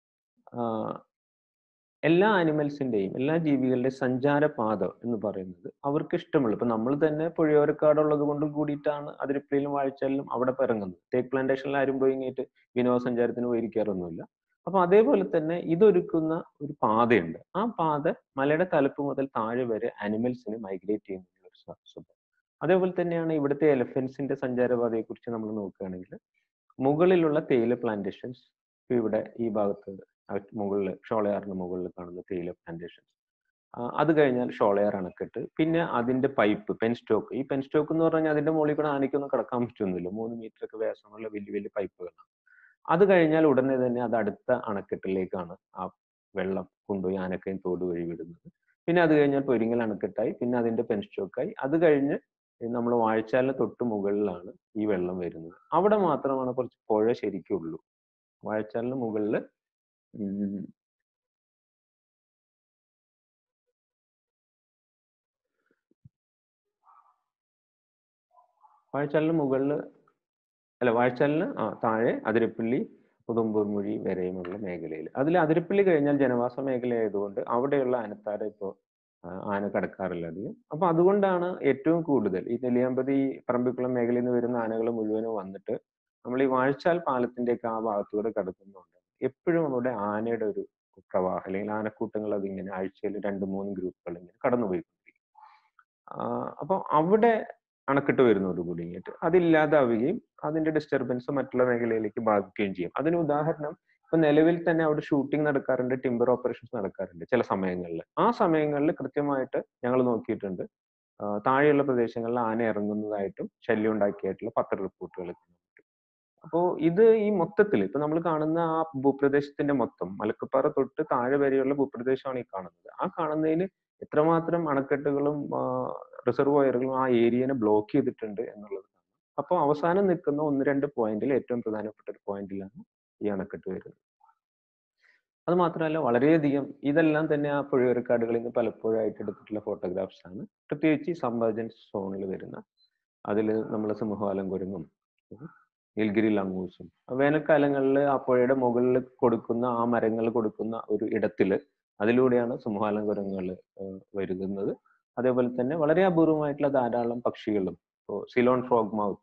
എല്ലാ ആനിമൽസിന്റെയും എല്ലാ ജീവികളുടെയും സഞ്ചാരപാത എന്ന് പറയുന്നത് അവർക്ക് ഇഷ്ടമുള്ള ഇപ്പൊ നമ്മൾ തന്നെ പുഴയോരക്കാടുള്ളത് കൊണ്ടും കൂടിയിട്ടാണ് അതിരിപ്പയിലും വാഴച്ചാലിലും അവിടെ ഇറങ്ങുന്നത് തേക്ക് പ്ലാന്റേഷനിൽ ആരും പോയി ഇങ്ങോട്ട് വിനോദസഞ്ചാരത്തിന് പോയിരിക്കാറൊന്നുമില്ല അപ്പൊ അതേപോലെ തന്നെ ഇതൊരുക്കുന്ന ഒരു പാതയുണ്ട് ആ പാത മലയുടെ തലപ്പ് മുതൽ താഴെ വരെ ആനിമൽസിന് മൈഗ്രേറ്റ് ചെയ്യുന്ന ഒരു സ്വഭാവം അതേപോലെ തന്നെയാണ് ഇവിടുത്തെ എലഫൻസിന്റെ സഞ്ചാരപാതയെ കുറിച്ച് നമ്മൾ നോക്കുകയാണെങ്കിൽ മുകളിലുള്ള തേയില പ്ലാന്റേഷൻസ് ഇവിടെ ഈ ഭാഗത്ത് മുകളിൽ ഷോളയാറിന് മുകളിൽ കാണുന്ന തേയില പ്ലാന്റേഷൻസ് അത് കഴിഞ്ഞാൽ ഷോളയാർ അണക്കെട്ട് പിന്നെ അതിന്റെ പൈപ്പ് പെൻ സ്റ്റോക്ക് ഈ പെൻ സ്റ്റോക്ക് എന്ന് പറഞ്ഞാൽ അതിന്റെ മുകളിൽ കൂടെ ആനയ്ക്കൊന്നും കടക്കാൻ പറ്റുന്നില്ല മൂന്ന് മീറ്റർ ഒക്കെ വ്യാസമുള്ള വലിയ വലിയ പൈപ്പുകളാണ് അത് കഴിഞ്ഞാൽ ഉടനെ തന്നെ അത് അടുത്ത അണക്കെട്ടിലേക്കാണ് ആ വെള്ളം കൊണ്ടുപോയി ആനക്കയും തോട് വഴി വിടുന്നത് പിന്നെ അത് കഴിഞ്ഞാൽ പൊരിങ്ങൽ അണക്കെട്ടായി പിന്നെ അതിന്റെ പെൻ സ്റ്റോക്കായി അത് കഴിഞ്ഞ് നമ്മൾ വാഴച്ചാലിന് തൊട്ട് മുകളിലാണ് ഈ വെള്ളം വരുന്നത് അവിടെ മാത്രമാണ് കുറച്ച് പുഴ ശരിക്കും ഉള്ളൂ വാഴച്ചാലിന് മുകളിൽ വാഴച്ചാലിന് മുകളിൽ അല്ല വാഴച്ചാലിന് ആ താഴെ അതിരപ്പള്ളി പുതുമ്പൂർ മൊഴി വരെയുമുള്ള മേഖലയിൽ അതിൽ അതിരപ്പള്ളി കഴിഞ്ഞാൽ ജനവാസ മേഖല ആയതുകൊണ്ട് അവിടെയുള്ള ആനത്താര ഇപ്പോൾ ആന കടക്കാറില്ല അധികം അപ്പൊ അതുകൊണ്ടാണ് ഏറ്റവും കൂടുതൽ ഈ നെല്ലിയാമ്പതി പറമ്പിക്കുളം മേഖലയിൽ നിന്ന് വരുന്ന ആനകൾ മുഴുവനും വന്നിട്ട് നമ്മൾ ഈ വാഴച്ചാൽ പാലത്തിന്റെ ഒക്കെ ആ ഭാഗത്തൂടെ കടക്കുന്നുണ്ട് എപ്പോഴും അവിടെ ആനയുടെ ഒരു പ്രവാഹം അല്ലെങ്കിൽ ആനക്കൂട്ടങ്ങൾ അതിങ്ങനെ ആഴ്ചയിൽ രണ്ട് മൂന്ന് ഗ്രൂപ്പുകൾ ഇങ്ങനെ കടന്നുപോയിക്കൊണ്ടിരിക്കും അപ്പൊ അവിടെ അണക്കെട്ട് വരുന്നതോടുകൂടി ഇങ്ങോട്ട് അതില്ലാതാവുകയും അതിന്റെ ഡിസ്റ്റർബൻസ് മറ്റുള്ള മേഖലയിലേക്ക് ബാധിക്കുകയും ചെയ്യും അതിന് ഉദാഹരണം ഇപ്പൊ നിലവിൽ തന്നെ അവിടെ ഷൂട്ടിംഗ് നടക്കാറുണ്ട് ടിമ്പർ ഓപ്പറേഷൻസ് നടക്കാറുണ്ട് ചില സമയങ്ങളിൽ ആ സമയങ്ങളിൽ കൃത്യമായിട്ട് ഞങ്ങൾ നോക്കിയിട്ടുണ്ട് താഴെയുള്ള പ്രദേശങ്ങളിൽ ആന ഇറങ്ങുന്നതായിട്ടും ശല്യം ഉണ്ടാക്കിയായിട്ടുള്ള പത്ര റിപ്പോർട്ടുകൾ അപ്പോൾ ഇത് ഈ മൊത്തത്തിൽ ഇപ്പൊ നമ്മൾ കാണുന്ന ആ ഭൂപ്രദേശത്തിന്റെ മൊത്തം മലക്കപ്പാറ തൊട്ട് താഴെ വരെയുള്ള ഭൂപ്രദേശമാണ് ഈ കാണുന്നത് ആ കാണുന്നതിന് എത്രമാത്രം അണക്കെട്ടുകളും റിസർവോയറുകളും ആ ഏരിയനെ ബ്ലോക്ക് ചെയ്തിട്ടുണ്ട് എന്നുള്ളത് അപ്പോൾ അവസാനം നിൽക്കുന്ന ഒന്ന് രണ്ട് പോയിന്റിൽ ഏറ്റവും പ്രധാനപ്പെട്ട ഒരു പോയിന്റിലാണ് ഈ അണക്കെട്ട് വരുന്നത് അത് മാത്രമല്ല വളരെയധികം ഇതെല്ലാം തന്നെ ആ പുഴയോരക്കാടുകളിൽ നിന്ന് പലപ്പോഴായിട്ട് എടുത്തിട്ടുള്ള ഫോട്ടോഗ്രാഫ്സ് ആണ് പ്രത്യേകിച്ച് ഈ സംബർജൻസ് സോണിൽ വരുന്ന അതിൽ നമ്മൾ സിംഹവാലം കുരങ്ങും നീൽഗിരി ലങ്ങൂസും വേനൽക്കാലങ്ങളിൽ ആ പുഴയുടെ മുകളിൽ കൊടുക്കുന്ന ആ മരങ്ങൾ കൊടുക്കുന്ന ഒരു ഇടത്തില് അതിലൂടെയാണ് സിംഹവാലം കുരങ്ങുകൾ വരുന്നത് അതേപോലെ തന്നെ വളരെ അപൂർവമായിട്ടുള്ള ധാരാളം പക്ഷികളും ഇപ്പോൾ സിലോൺ ഫ്രോഗ് മൗത്ത്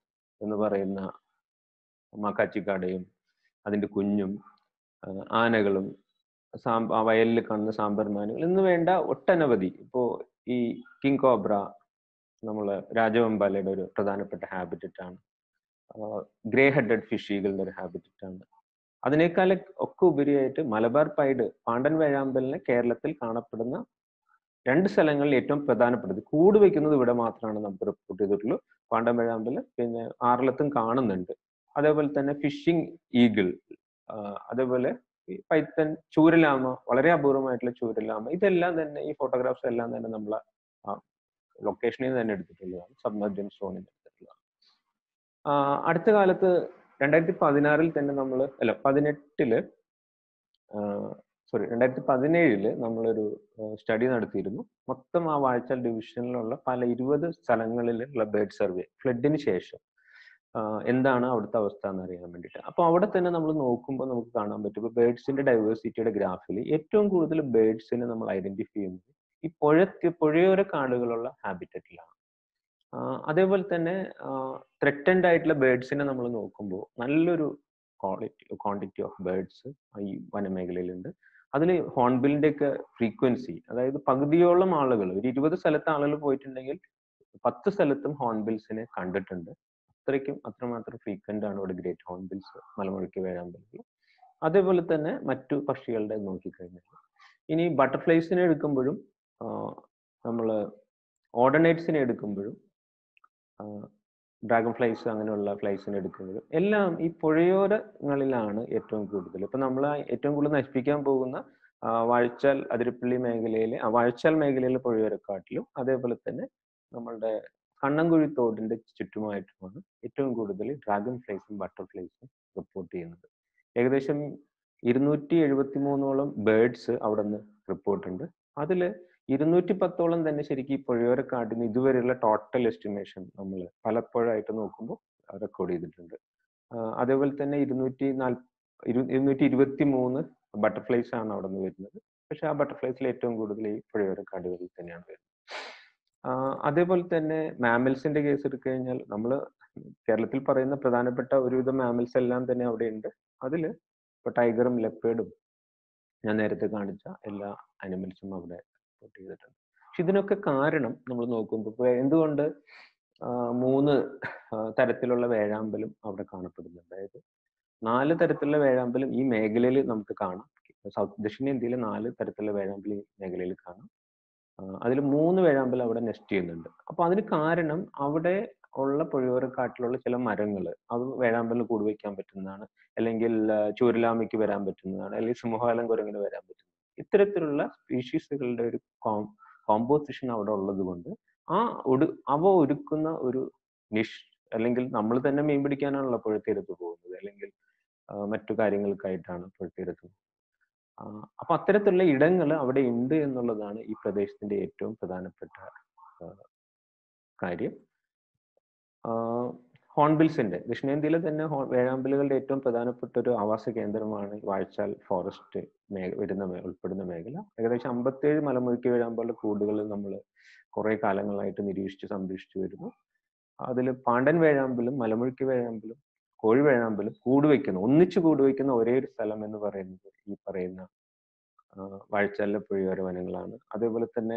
എന്ന് പറയുന്ന മക്കാച്ചിക്കാടയും അതിന്റെ കുഞ്ഞും ആ, ആനകളും സാമ്പ ആ വയലിൽ കാണുന്ന സാമ്പർമാനുകൾ എന്ന് വേണ്ട ഒട്ടനവധി ഇപ്പോ ഈ കിങ് കോബ്ര നമ്മള് രാജവെമ്പാലയുടെ ഒരു പ്രധാനപ്പെട്ട ഹാബിറ്ററ്റ് ആണ് ഗ്രേ ഹെഡഡ് ഫിഷികളുടെ ഒരു ഹാബിറ്ററ്റ് ആണ് അതിനേക്കാൾ ഒക്കെ ഉപരിയായിട്ട് മലബാർ പൈഡ് പാണ്ടൻ വേഴാമ്പലിനെ കേരളത്തിൽ കാണപ്പെടുന്ന രണ്ട് സ്ഥലങ്ങളിൽ ഏറ്റവും പ്രധാനപ്പെട്ടത് കൂട് വെക്കുന്നത് ഇവിടെ മാത്രമാണ് നമുക്ക് റിപ്പോർട്ട് ചെയ്തിട്ടുള്ളൂ പാണ്ടൻ വേഴാമ്പല് പിന്നെ ആറളത്തും കാണുന്നുണ്ട് അതേപോലെ തന്നെ ഫിഷിംഗ് ഈഗിൾ അതേപോലെ ഈ പൈത്തൻ ചൂരലാമ വളരെ അപൂർവമായിട്ടുള്ള ചൂരലാമ ഇതെല്ലാം തന്നെ ഈ ഫോട്ടോഗ്രാഫ്സ് എല്ലാം തന്നെ നമ്മൾ ലൊക്കേഷനിൽ നിന്ന് തന്നെ എടുത്തിട്ടുള്ളതാണ് സബ്മർജൻ സോണിൽ നിന്ന് എടുത്തിട്ടുള്ളതാണ് ആ, അടുത്ത കാലത്ത് രണ്ടായിരത്തി പതിനാറിൽ തന്നെ നമ്മൾ അല്ല പതിനെട്ടില് സോറി രണ്ടായിരത്തി പതിനേഴില് നമ്മളൊരു സ്റ്റഡി നടത്തിയിരുന്നു മൊത്തം ആ വാഴച്ചാൽ ഡിവിഷനിലുള്ള പല ഇരുപത് സ്ഥലങ്ങളിലുള്ള ബേർഡ് സർവേ ഫ്ലഡിന് ശേഷം ആഹ് എന്താണ് അവിടുത്തെ അവസ്ഥ എന്ന് അറിയാൻ വേണ്ടിയിട്ട് അപ്പോൾ അവിടെ തന്നെ നമ്മൾ നോക്കുമ്പോൾ നമുക്ക് കാണാൻ പറ്റും ഇപ്പോൾ ബേർഡ്സിന്റെ ഡൈവേഴ്സിറ്റിയുടെ ഗ്രാഫിൽ ഏറ്റവും കൂടുതൽ ബേർഡ്സിനെ നമ്മൾ ഐഡന്റിഫൈ ചെയ്യുന്നത് ഈ പുഴ പുഴയോര കാടുകളുള്ള ഹാബിറ്ററ്റിലാണ് അതേപോലെ തന്നെ ത്രെറ്റൻഡ് ആയിട്ടുള്ള ബേർഡ്സിനെ നമ്മൾ നോക്കുമ്പോൾ നല്ലൊരു ക്വാളിറ്റി ക്വാണ്ടിറ്റി ഓഫ് ബേർഡ്സ് ഈ വനമേഖലയിലുണ്ട് അതിൽ ഹോൺബിലിന്റെ ഒക്കെ ഫ്രീക്വൻസി അതായത് പകുതിയോളം ആളുകൾ ഒരു ഇരുപത് സ്ഥലത്ത് ആളുകൾ പോയിട്ടുണ്ടെങ്കിൽ പത്ത് സ്ഥലത്തും ഹോൺബിൽസിനെ കണ്ടിട്ടുണ്ട് അത്രയ്ക്കും അത്രമാത്രം ഫ്രീക്വന്റ് ആണ് ഇവിടെ ഗ്രേറ്റ് ഹോൺബിൽസ് മലമുഴക്കി വേഴാമ്പലുകൾ അതേപോലെ തന്നെ മറ്റു പക്ഷികളുടെ നോക്കിക്കഴിഞ്ഞാൽ ഇനി ബട്ടർഫ്ലൈസിനെ എടുക്കുമ്പോഴും നമ്മൾ ഓർഡനേറ്റ്സിനെ എടുക്കുമ്പോഴും ഡ്രാഗൺ ഫ്ലൈസ് അങ്ങനെയുള്ള ഫ്ലൈസിനെ എടുക്കുമ്പോഴും എല്ലാം ഈ പുഴയോരങ്ങളിലാണ് ഏറ്റവും കൂടുതൽ ഇപ്പൊ നമ്മൾ ഏറ്റവും കൂടുതൽ നശിപ്പിക്കാൻ പോകുന്ന ആ, വാഴച്ചാൽ അതിരപ്പള്ളി മേഖലയിലെ ആ, വാഴച്ചാൽ മേഖലയിലെ പുഴയോരക്കാട്ടിലും അതേപോലെ തന്നെ നമ്മളുടെ കണ്ണൻകുഴി തോടിന്റെ ചുറ്റുമായിട്ടുമാണ് ഏറ്റവും കൂടുതൽ ഡ്രാഗൺ ഫ്ലൈസും ബട്ടർഫ്ലൈസും റിപ്പോർട്ട് ചെയ്യുന്നത് ഏകദേശം ഇരുന്നൂറ്റി എഴുപത്തി മൂന്നോളം ബേർഡ്സ് അവിടെ നിന്ന് റിപ്പോർട്ട് ഉണ്ട് അതിൽ ഇരുന്നൂറ്റി പത്തോളം തന്നെ ശരിക്കും ഈ പുഴയോരക്കാട്ടിന് ഇതുവരെയുള്ള ടോട്ടൽ എസ്റ്റിമേഷൻ നമ്മൾ പലപ്പോഴായിട്ട് നോക്കുമ്പോൾ റെക്കോർഡ് ചെയ്തിട്ടുണ്ട് ആ, അതേപോലെ തന്നെ ഇരുന്നൂറ്റി നാല് ഇരുന്നൂറ്റി ഇരുപത്തി മൂന്ന് ബട്ടർഫ്ലൈസ് ആണ് അവിടെ നിന്ന് വരുന്നത് പക്ഷെ ആ ബട്ടർഫ്ലൈസിൽ ഏറ്റവും കൂടുതൽ ഈ പുഴയോരക്കാടുകളിൽ തന്നെയാണ് വരുന്നത് ആ, അതേപോലെ തന്നെ മാമൽസിന്റെ കേസ് എടുത്തു കഴിഞ്ഞാൽ നമ്മൾ കേരളത്തിൽ പറയുന്ന പ്രധാനപ്പെട്ട ഒരുവിധം മാമൽസ് എല്ലാം തന്നെ അവിടെ ഉണ്ട് അതിൽ ഇപ്പൊ ടൈഗറും ലെപ്പേഡും ഞാൻ നേരത്തെ കാണിച്ച എല്ലാ അനിമൽസും അവിടെ റിപ്പോർട്ട് ചെയ്തിട്ടുണ്ട് പക്ഷെ ഇതിനൊക്കെ കാരണം നമ്മൾ നോക്കുമ്പോൾ ഇപ്പൊ എന്തുകൊണ്ട് ആ, മൂന്ന് ആ, തരത്തിലുള്ള വേഴാമ്പലും അവിടെ കാണപ്പെടുന്നുണ്ട് അതായത് നാല് തരത്തിലുള്ള വേഴാമ്പലും ഈ മേഖലയിൽ നമുക്ക് കാണാം സൗത്ത് ദക്ഷിണേന്ത്യയിലെ നാല് തരത്തിലുള്ള വേഴാമ്പൽ ഈ മേഖലയിൽ കാണാം അതിൽ മൂന്ന് വേഴാമ്പൽ അവിടെ നെസ്റ്റ് ചെയ്യുന്നുണ്ട് അപ്പൊ അതിന് കാരണം അവിടെ ഉള്ള പുഴയോരക്കാട്ടിലുള്ള ചില മരങ്ങൾ അത് വേഴാമ്പലിന് കൂട് വയ്ക്കാൻ പറ്റുന്നതാണ് അല്ലെങ്കിൽ ആ, ചൂരലാമയ്ക്ക് വരാൻ പറ്റുന്നതാണ് അല്ലെങ്കിൽ സിംഹവാലം കുരങ്ങിന് വരാൻ പറ്റുന്നത് ഇത്തരത്തിലുള്ള സ്പീഷീസുകളുടെ ഒരു കോമ്പോസിഷൻ അവിടെ ഉള്ളത് കൊണ്ട് ആ ഒടു അവ ഒരുക്കുന്ന ഒരു നിഷ് അല്ലെങ്കിൽ നമ്മൾ തന്നെ മീൻ പിടിക്കാനാണല്ലോ പുഴത്തീരത്ത് പോകുന്നത് അല്ലെങ്കിൽ ആ, മറ്റു കാര്യങ്ങൾക്കായിട്ടാണ് പുഴത്തീരത്ത് പോകുന്നത് ആ, അപ്പൊ അത്തരത്തിലുള്ള ഇടങ്ങൾ അവിടെ ഉണ്ട് എന്നുള്ളതാണ് ഈ പ്രദേശത്തിന്റെ ഏറ്റവും പ്രധാനപ്പെട്ട ആ, കാര്യം ഹോൺബിൽസിന്റെ ദക്ഷിണേന്ത്യയിലെ തന്നെ ഹോ- വേഴാമ്പലുകളുടെ ഏറ്റവും പ്രധാനപ്പെട്ട ഒരു ആവാസ കേന്ദ്രമാണ് ഈ വാഴച്ചാൽ ഫോറസ്റ്റ് മേ വരുന്ന മേ- ഉൾപ്പെടുന്ന മേഖല ഏകദേശം അമ്പത്തേഴ് മലമുഴുക്കി വേഴാമ്പലുടെ കൂടുകൾ നമ്മൾ കുറെ കാലങ്ങളായിട്ട് നിരീക്ഷിച്ച് സംരക്ഷിച്ചു വരുന്നു അതിൽ പാണ്ടൻ വേഴാമ്പലും മലമുഴുക്കി വേഴാമ്പലും കോഴി വേഴാമ്പലും കൂട് വയ്ക്കുന്ന ഒന്നിച്ച് കൂട് വയ്ക്കുന്ന ഒരേ ഒരു സ്ഥലം എന്ന് പറയുന്നത് ഈ പറയുന്ന ആ, വാഴച്ചാലിലെ പുഴയോര വനങ്ങളാണ് അതേപോലെ തന്നെ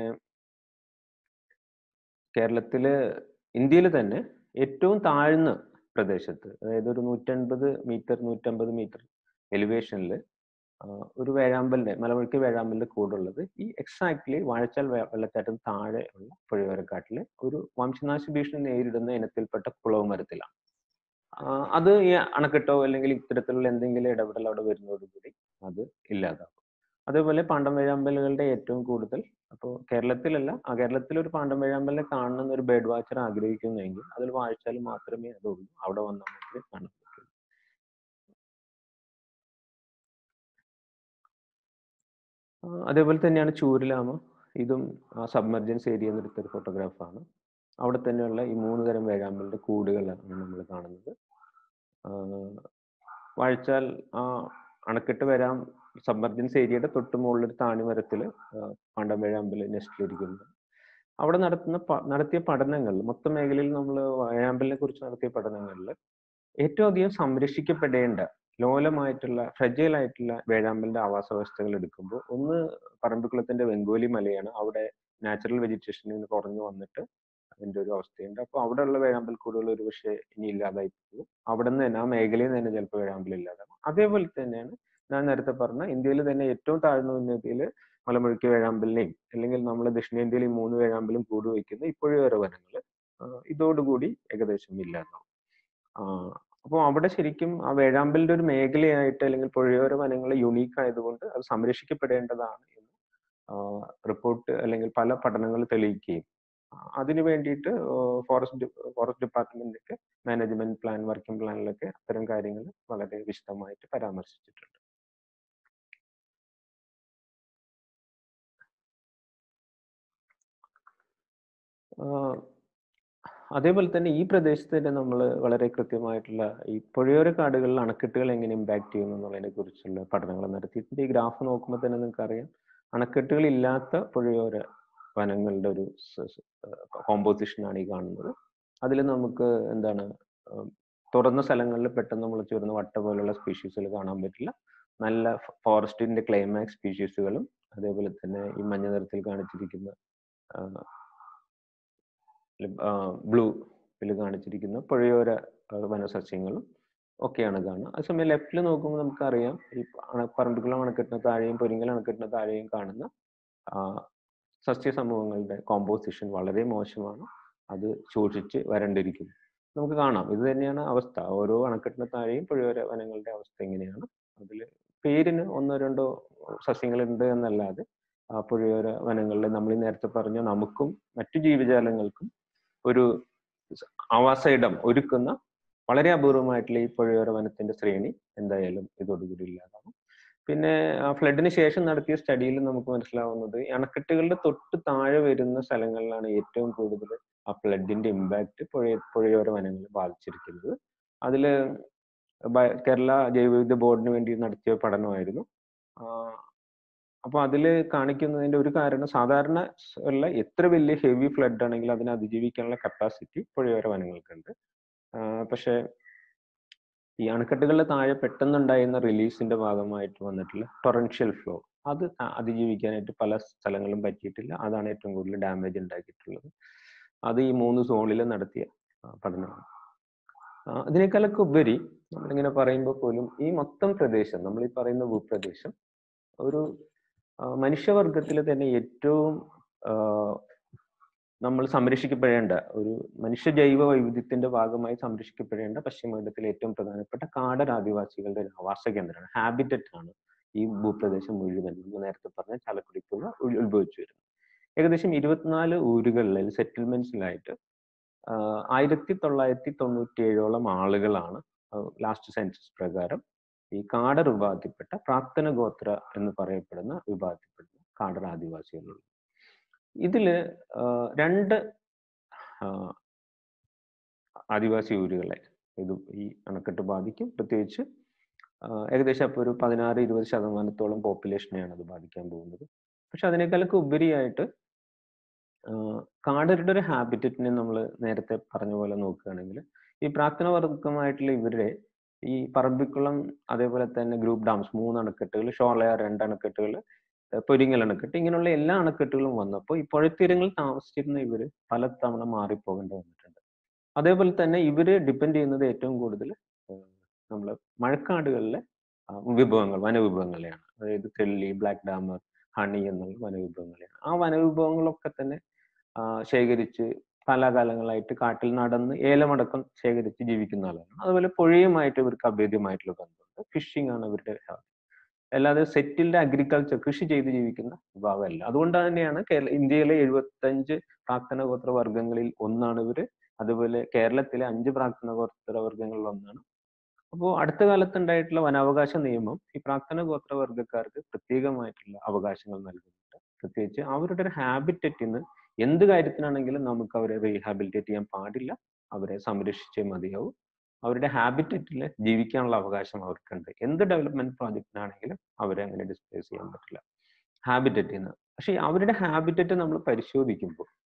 കേരളത്തില് ഇന്ത്യയിൽ തന്നെ ഏറ്റവും താഴ്ന്ന പ്രദേശത്ത് അതായത് ഒരു നൂറ്റൻപത് മീറ്റർ നൂറ്റമ്പത് മീറ്റർ എലിവേഷനിൽ ഒരു വേഴാമ്പലിന്റെ മലമുഴക്കി വേഴാമ്പലിന്റെ കൂടുള്ളത് ഈ എക്സാക്ട്ലി വാഴച്ചാൽ വെ- വെള്ളച്ചാട്ടം താഴെ ഉള്ള പുഴയോരക്കാട്ടിലെ ഒരു വംശനാശ ഭീഷണി നേരിടുന്ന ഇനത്തിൽപ്പെട്ട കുളവ് മരത്തിലാണ് ആ, അത് ഈ അണക്കെട്ടോ അല്ലെങ്കിൽ ഇത്തരത്തിലുള്ള എന്തെങ്കിലും ഇടപെടൽ അവിടെ വരുന്നതോടുകൂടി അത് ഇല്ലാതാവും അതേപോലെ പാണ്ടം വേഴാമ്പലുകളുടെ ഏറ്റവും കൂടുതൽ അപ്പോൾ കേരളത്തിലല്ല ആ കേരളത്തിൽ ഒരു പാണ്ടം വേഴാമ്പലിനെ കാണുന്ന ഒരു ബേർഡ് വാച്ചർ ആഗ്രഹിക്കുന്നെങ്കിൽ അതിൽ വാഴച്ചാൽ മാത്രമേ അതുള്ളൂ അവിടെ വന്നാൽ മാത്രമേ കാണാൻ പറ്റുള്ളൂ ആ, അതേപോലെ തന്നെയാണ് ചൂരലാമ ഇതും സബ്മർജൻസ് ഏരിയ എന്നെടുത്തൊരു ഫോട്ടോഗ്രാഫാണ് അവിടെ തന്നെയുള്ള ഈ മൂന്ന് തരം വേഴാമ്പലിന്റെ കൂടുകളാണ് നമ്മൾ കാണുന്നത് ആ, വാഴച്ചാൽ ആ അണക്കെട്ട് വരാം സബ്മർജൻസ് ഏരിയയുടെ തൊട്ട് മുകളിൽ ഒരു താണിമരത്തിൽ പാണ്ടം വേഴാമ്പൽ നെസ്റ്റിലിരിക്കുന്നു അവിടെ നടത്തുന്ന പ- നടത്തിയ പഠനങ്ങളിൽ മൊത്തം മേഖലയിൽ നമ്മൾ വേഴാമ്പലിനെ കുറിച്ച് നടത്തിയ പഠനങ്ങളിൽ ഏറ്റവും അധികം സംരക്ഷിക്കപ്പെടേണ്ട ലോലമായിട്ടുള്ള ഫ്രജൈൽ ആയിട്ടുള്ള വേഴാമ്പലിന്റെ ആവാസ വ്യവസ്ഥകൾ എടുക്കുമ്പോൾ ഒന്ന് പറമ്പിക്കുളത്തിന്റെ വെങ്കോലി മലയാണ് അവിടെ നാച്ചുറൽ വെജിറ്റേഷൻ ഇങ്ങനെ കുറഞ്ഞു വന്നിട്ട് അതിന്റെ ഒരു അവസ്ഥയുണ്ട് അപ്പോൾ അവിടെയുള്ള വേഴാമ്പൽ കൂടുകൾ ഒരു പക്ഷേ ഇനി ഇല്ലാതായി പോകും അവിടെ നിന്ന് തന്നെ ആ മേഖലയിൽ നിന്ന് തന്നെ ചിലപ്പോൾ വേഴാമ്പൽ ഇല്ലാതാകും അതേപോലെ തന്നെയാണ് ഞാൻ നേരത്തെ പറഞ്ഞ ഇന്ത്യയിൽ തന്നെ ഏറ്റവും താഴ്ന്ന ഉന്നതിയിൽ മലമുഴക്കി വേഴാമ്പലിനെയും അല്ലെങ്കിൽ നമ്മൾ ദക്ഷിണേന്ത്യയിൽ ഈ മൂന്ന് വേഴാമ്പലും കൂടി വയ്ക്കുന്ന ഇപ്പോഴും വനങ്ങൾ ഇതോടുകൂടി ഏകദേശം ഇല്ലാതാവും അപ്പോൾ അവിടെ ശരിക്കും ആ വേഴാമ്പലിന്റെ ഒരു മേഖലയായിട്ട് അല്ലെങ്കിൽ പുഴയോര വനങ്ങൾ യുണീക്ക് ആയതുകൊണ്ട് അത് സംരക്ഷിക്കപ്പെടേണ്ടതാണ് എന്ന് റിപ്പോർട്ട് അല്ലെങ്കിൽ പല പഠനങ്ങൾ തെളിയിക്കുകയും ആ, അതിനു വേണ്ടിയിട്ട് ഫോറസ്റ്റ് ഫോറസ്റ്റ് ഡിപ്പാർട്ട്മെന്റ് ഒക്കെ മാനേജ്മെന്റ് പ്ലാൻ വർക്കിംഗ് പ്ലാനിലൊക്കെ അത്തരം കാര്യങ്ങൾ വളരെ വിശദമായിട്ട് പരാമർശിച്ചിട്ടുണ്ട് ആഹ് അതേപോലെ തന്നെ ഈ പ്രദേശത്ത് തന്നെ നമ്മൾ വളരെ കൃത്യമായിട്ടുള്ള ഈ പുഴയോര കാടുകളിൽ അണക്കെട്ടുകൾ എങ്ങനെ ഇമ്പാക്ട് ചെയ്യുന്നു എന്നുള്ളതിനെ കുറിച്ചുള്ള പഠനങ്ങൾ നടത്തിയിട്ടുണ്ട് ഈ ഗ്രാഫ് നോക്കുമ്പോൾ തന്നെ നിങ്ങൾക്ക് അറിയാം അണക്കെട്ടുകൾ ഇല്ലാത്ത പുഴയോര വനങ്ങളുടെ ഒരു കോമ്പോസിഷൻ ആണ് ഈ കാണുന്നത് അതിൽ നമുക്ക് എന്താണ് ഉം, തുറന്ന സ്ഥലങ്ങളിൽ പെട്ടെന്ന് നമ്മൾ ചേർന്ന് വട്ട പോലുള്ള സ്പീഷീസുകൾ കാണാൻ പറ്റില്ല നല്ല ഫോറസ്റ്റിന്റെ ക്ലൈമാക്സ് സ്പീഷീസുകളും അതേപോലെ തന്നെ ഈ മഞ്ഞ നിറത്തിൽ കാണിച്ചിരിക്കുന്ന ബ്ലൂ ഇതിൽ കാണിച്ചിരിക്കുന്ന പുഴയോര ആ, വനസസ്യങ്ങളും ഒക്കെയാണ് കാണുക അതേസമയം ലെഫ്റ്റിൽ നോക്കുമ്പോൾ നമുക്കറിയാം ഈ അണ- പറമ്പിക്കുളം അണക്കെട്ടിന് താഴെയും പൊരിങ്ങൽ അണക്കെട്ടിന് താഴെയും കാണുന്ന ആ, സസ്യ സമൂഹങ്ങളുടെ കോമ്പോസിഷൻ വളരെ മോശമാണ് അത് സൂക്ഷിച്ച് വരണ്ടിരിക്കുന്നു നമുക്ക് കാണാം ഇത് തന്നെയാണ് അവസ്ഥ ഓരോ അണക്കെട്ടിന് താഴെയും പുഴയോര വനങ്ങളുടെ അവസ്ഥ എങ്ങനെയാണ് അതിൽ പേരിന് ഒന്നോ രണ്ടോ സസ്യങ്ങളുണ്ട് എന്നല്ലാതെ ആ പുഴയോര വനങ്ങളിൽ നമ്മൾ ഈ നേരത്തെ പറഞ്ഞ നമുക്കും മറ്റു ജീവജാലങ്ങൾക്കും ഒരു സ- ആവാസ ഇടം ഒരുക്കുന്ന വളരെ അപൂർവമായിട്ടുള്ള ഈ പുഴയോര വനത്തിന്റെ ശ്രേണി എന്തായാലും ഇതോടുകൂടി ഇല്ലാതാവും പിന്നെ ഫ്ലഡിന് ശേഷം നടത്തിയ സ്റ്റഡിയിൽ നമുക്ക് മനസ്സിലാവുന്നത് ഈ അണക്കെട്ടുകളുടെ തൊട്ട് താഴെ വരുന്ന സ്ഥലങ്ങളിലാണ് ഏറ്റവും കൂടുതൽ ആ ഫ്ലഡിന്റെ ഇമ്പാക്ട് പുഴ പുഴയോര വനങ്ങളെ ബാധിച്ചിരിക്കുന്നത് അതില് ബ- കേരള ജൈവവൈവിധ്യ ബോർഡിന് വേണ്ടി നടത്തിയ പഠനമായിരുന്നു ആഹ് അപ്പൊ അതില് കാണിക്കുന്നതിന്റെ ഒരു കാരണം സാധാരണ സ് ഉള്ള എത്ര വലിയ ഹെവി ഫ്ലഡ് ആണെങ്കിലും അതിനെ അതിജീവിക്കാനുള്ള കപ്പാസിറ്റി പുഴയോര വനങ്ങൾക്കുണ്ട് ആഹ് പക്ഷേ ഈ അണക്കെട്ടുകളുടെ താഴെ പെട്ടെന്നുണ്ടായിരുന്ന റിലീസിന്റെ ഭാഗമായിട്ട് വന്നിട്ടുള്ള ടൊറൻഷ്യൽ ഫ്ലോ അത് അ- അതിജീവിക്കാനായിട്ട് പല സ്ഥലങ്ങളും പറ്റിയിട്ടില്ല അതാണ് ഏറ്റവും കൂടുതൽ ഡാമേജ് ഉണ്ടാക്കിയിട്ടുള്ളത് അത് ഈ മൂന്ന് സോണിൽ നടത്തിയ ആ, പഠനമാണ് ആ, അതിനേക്കാളൊക്കെ ഉപരി നമ്മളിങ്ങനെ പറയുമ്പോൾ പോലും ഈ മൊത്തം പ്രദേശം നമ്മൾ ഈ പറയുന്ന ഭൂപ്രദേശം ഒരു ആ, മനുഷ്യവർഗത്തിൽ തന്നെ ഏറ്റവും ആ, നമ്മൾ സംരക്ഷിക്കപ്പെടേണ്ട ഒരു മനുഷ്യ ജൈവ വൈവിധ്യത്തിന്റെ ഭാഗമായി സംരക്ഷിക്കപ്പെടേണ്ട പശ്ചിമഘട്ടത്തിലെ ഏറ്റവും പ്രധാനപ്പെട്ട കാടൻ ആദിവാസികളുടെ ഒരു ആവാസ കേന്ദ്രമാണ് ഹാബിറ്ററ്റ് ആണ് ഈ ഭൂപ്രദേശം മുഴുവൻ നമ്മൾ നേരത്തെ പറഞ്ഞ ചാലക്കുടി പുഴ ഉൾ- ഉത്ഭവിച്ചു വരുന്നത് ഏകദേശം ഇരുപത്തിനാല് ഊരുകളിൽ സെറ്റിൽമെന്റ്സിലായിട്ട് ആയിരത്തി തൊള്ളായിരത്തി തൊണ്ണൂറ്റി ഏഴോളം ആളുകളാണ് ലാസ്റ്റ് സെൻസസ് പ്രകാരം ഈ കാടർ വിഭാഗത്തിൽപ്പെട്ട പ്രാക്തന ഗോത്ര എന്ന് പറയപ്പെടുന്ന വിഭാഗത്തിൽപ്പെടുന്ന കാടർ ആദിവാസികളുള്ളത് ഇതില് ആഹ് രണ്ട് ആഹ് ആദിവാസി ഊരുകളെ ഇത് ഈ അണക്കെട്ട് ബാധിക്കും പ്രത്യേകിച്ച് ആഹ് ഏകദേശം അപ്പോൾ ഒരു പതിനാറ് ഇരുപത് ശതമാനത്തോളം പോപ്പുലേഷനെയാണ് അത് ബാധിക്കാൻ പോകുന്നത് പക്ഷെ അതിനേക്കാളൊക്കെ ഉപരിയായിട്ട് ആഹ് കാടരുടെ ഒരു ഹാബിറ്ററ്റിനെ നമ്മൾ നേരത്തെ പറഞ്ഞ പോലെ നോക്കുകയാണെങ്കിൽ ഈ പ്രാർത്ഥന വർഗമായിട്ടുള്ള ഇവരുടെ ഈ പറമ്പിക്കുളം അതേപോലെ തന്നെ ഗ്രൂപ്പ് ഡാംസ് മൂന്ന് അണക്കെട്ടുകൾ ഷോർലയർ രണ്ട് അണക്കെട്ടുകൾ പൊരിങ്ങൽ അണക്കെട്ട് ഇങ്ങനെയുള്ള എല്ലാ അണക്കെട്ടുകളും വന്നപ്പോൾ ഈ പുഴത്തീരങ്ങളിൽ താമസിച്ചിരുന്ന ഇവര് പലതവണ മാറിപ്പോകേണ്ടി വന്നിട്ടുണ്ട് അതേപോലെ തന്നെ ഇവര് ഡിപ്പെൻഡ് ചെയ്യുന്നത് ഏറ്റവും കൂടുതൽ നമ്മൾ മഴക്കാടുകളിലെ ആ, വിഭവങ്ങൾ വനവിഭവങ്ങളെയാണ് അതായത് തെള്ളി ബ്ലാക്ക് ഡാമർ ഹണി എന്നുള്ള വനവിഭവങ്ങളെയാണ് ആ വനവിഭവങ്ങളൊക്കെ തന്നെ ആ, ശേഖരിച്ച് കാലാകാലങ്ങളായിട്ട് കാട്ടിൽ നടന്ന് ഏലമടക്കം ശേഖരിച്ച് ജീവിക്കുന്ന ആളാണ് അതുപോലെ പുഴയുമായിട്ട് ഇവർക്ക് അഭേദ്യമായിട്ടുള്ള ബന്ധമുണ്ട് ഫിഷിംഗ് ആണ് ഇവരുടെ hobby. അല്ലാതെ സെറ്റിൽഡ് അഗ്രികൾച്ചർ കൃഷി ചെയ്ത് ജീവിക്കുന്ന വിഭാഗമല്ല അതുകൊണ്ട് തന്നെയാണ് കേരള ഇന്ത്യയിലെ എഴുപത്തഞ്ച് പ്രാക്തന ഗോത്ര വർഗങ്ങളിൽ ഒന്നാണ് ഇവര് അതുപോലെ കേരളത്തിലെ അഞ്ച് പ്രാക്തന ഗോത്ര വർഗങ്ങളിൽ ഒന്നാണ് അപ്പോൾ അടുത്ത കാലത്ത് ഉണ്ടായിട്ടുള്ള വനാവകാശ നിയമം ഈ പ്രാക്തന ഗോത്ര വർഗ്ഗക്കാർക്ക് പ്രത്യേകമായിട്ടുള്ള അവകാശങ്ങൾ നൽകുന്നുണ്ട് പ്രത്യേകിച്ച് അവരുടെ ഒരു ഹാബിറ്ററ്റിന്ന് എന്ത് കാര്യത്തിനാണെങ്കിലും നമുക്ക് അവരെ റീഹാബിലിറ്റേറ്റ് ചെയ്യാൻ പാടില്ല അവരെ സംരക്ഷിച്ചേ മതിയാവും അവരുടെ ഹാബിറ്ററ്റിൽ ജീവിക്കാനുള്ള അവകാശം അവർക്കുണ്ട് എന്ത് ഡെവലപ്മെന്റ് പ്രോജക്റ്റിനാണെങ്കിലും അവരെ അങ്ങനെ ഡിസ്പ്ലേസ് ചെയ്യാൻ പറ്റില്ല ഹാബിറ്ററ്റിൽ നിന്ന് പക്ഷെ അവരുടെ ഹാബിറ്ററ്റ് നമ്മൾ പരിശോധിക്കുമ്പോൾ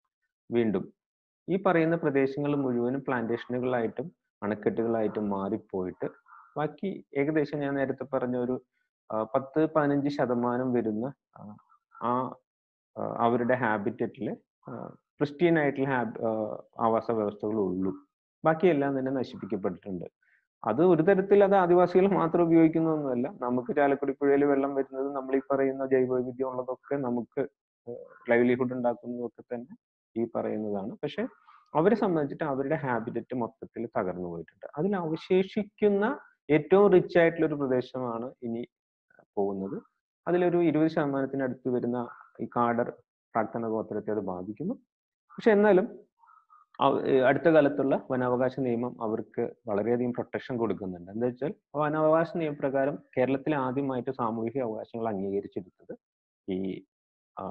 വീണ്ടും ഈ പറയുന്ന പ്രദേശങ്ങൾ മുഴുവനും പ്ലാന്റേഷനുകളായിട്ടും അണക്കെട്ടുകളായിട്ടും മാറിപ്പോയിട്ട് ബാക്കി ഏകദേശം ഞാൻ നേരത്തെ പറഞ്ഞ ഒരു ആ, പത്ത് പതിനഞ്ച് ശതമാനം വരുന്ന ആ, ആ ആ, അവരുടെ ഹാബിറ്ററ്റിൽ ക്രിസ്ത്യൻ ആയിട്ടുള്ള ഹാബ് ആവാസ വ്യവസ്ഥകൾ ഉള്ളൂ ബാക്കിയെല്ലാം തന്നെ നശിപ്പിക്കപ്പെട്ടിട്ടുണ്ട് അത് ഒരു തരത്തിൽ അത് ആദിവാസികൾ മാത്രം ഉപയോഗിക്കുന്നൊന്നുമല്ല നമുക്ക് ചാലക്കുടി പുഴയിൽ വെള്ളം വരുന്നത് നമ്മൾ ഈ പറയുന്ന ജൈവവൈവിധ്യം ഉള്ളതൊക്കെ നമുക്ക് ലൈവ്ലിഹുഡ് ഉണ്ടാക്കുന്നതൊക്കെ തന്നെ ഈ പറയുന്നതാണ് പക്ഷെ അവരെ സംബന്ധിച്ചിട്ട് അവരുടെ ഹാബിറ്ററ്റ് മൊത്തത്തിൽ തകർന്നു പോയിട്ടുണ്ട് അതിൽ അവശേഷിക്കുന്ന ഏറ്റവും റിച്ച് ആയിട്ടുള്ള ഒരു പ്രദേശമാണ് ഇനി പോകുന്നത് അതിലൊരു ഇരുപത് ശതമാനത്തിനടുത്ത് വരുന്ന ഈ കാടർ പ്രാർത്ഥന ഗോത്രത്തെ അത് ബാധിക്കുന്നു പക്ഷെ എന്നാലും അവ- ഏർ അടുത്ത കാലത്തുള്ള വനാവകാശ നിയമം അവർക്ക് വളരെയധികം പ്രൊട്ടക്ഷൻ കൊടുക്കുന്നുണ്ട് എന്താ വെച്ചാൽ വനാവകാശ നിയമപ്രകാരം കേരളത്തിൽ ആദ്യമായിട്ട് സാമൂഹിക അവകാശങ്ങൾ അംഗീകരിച്ചെടുത്തത് ഈ ആ,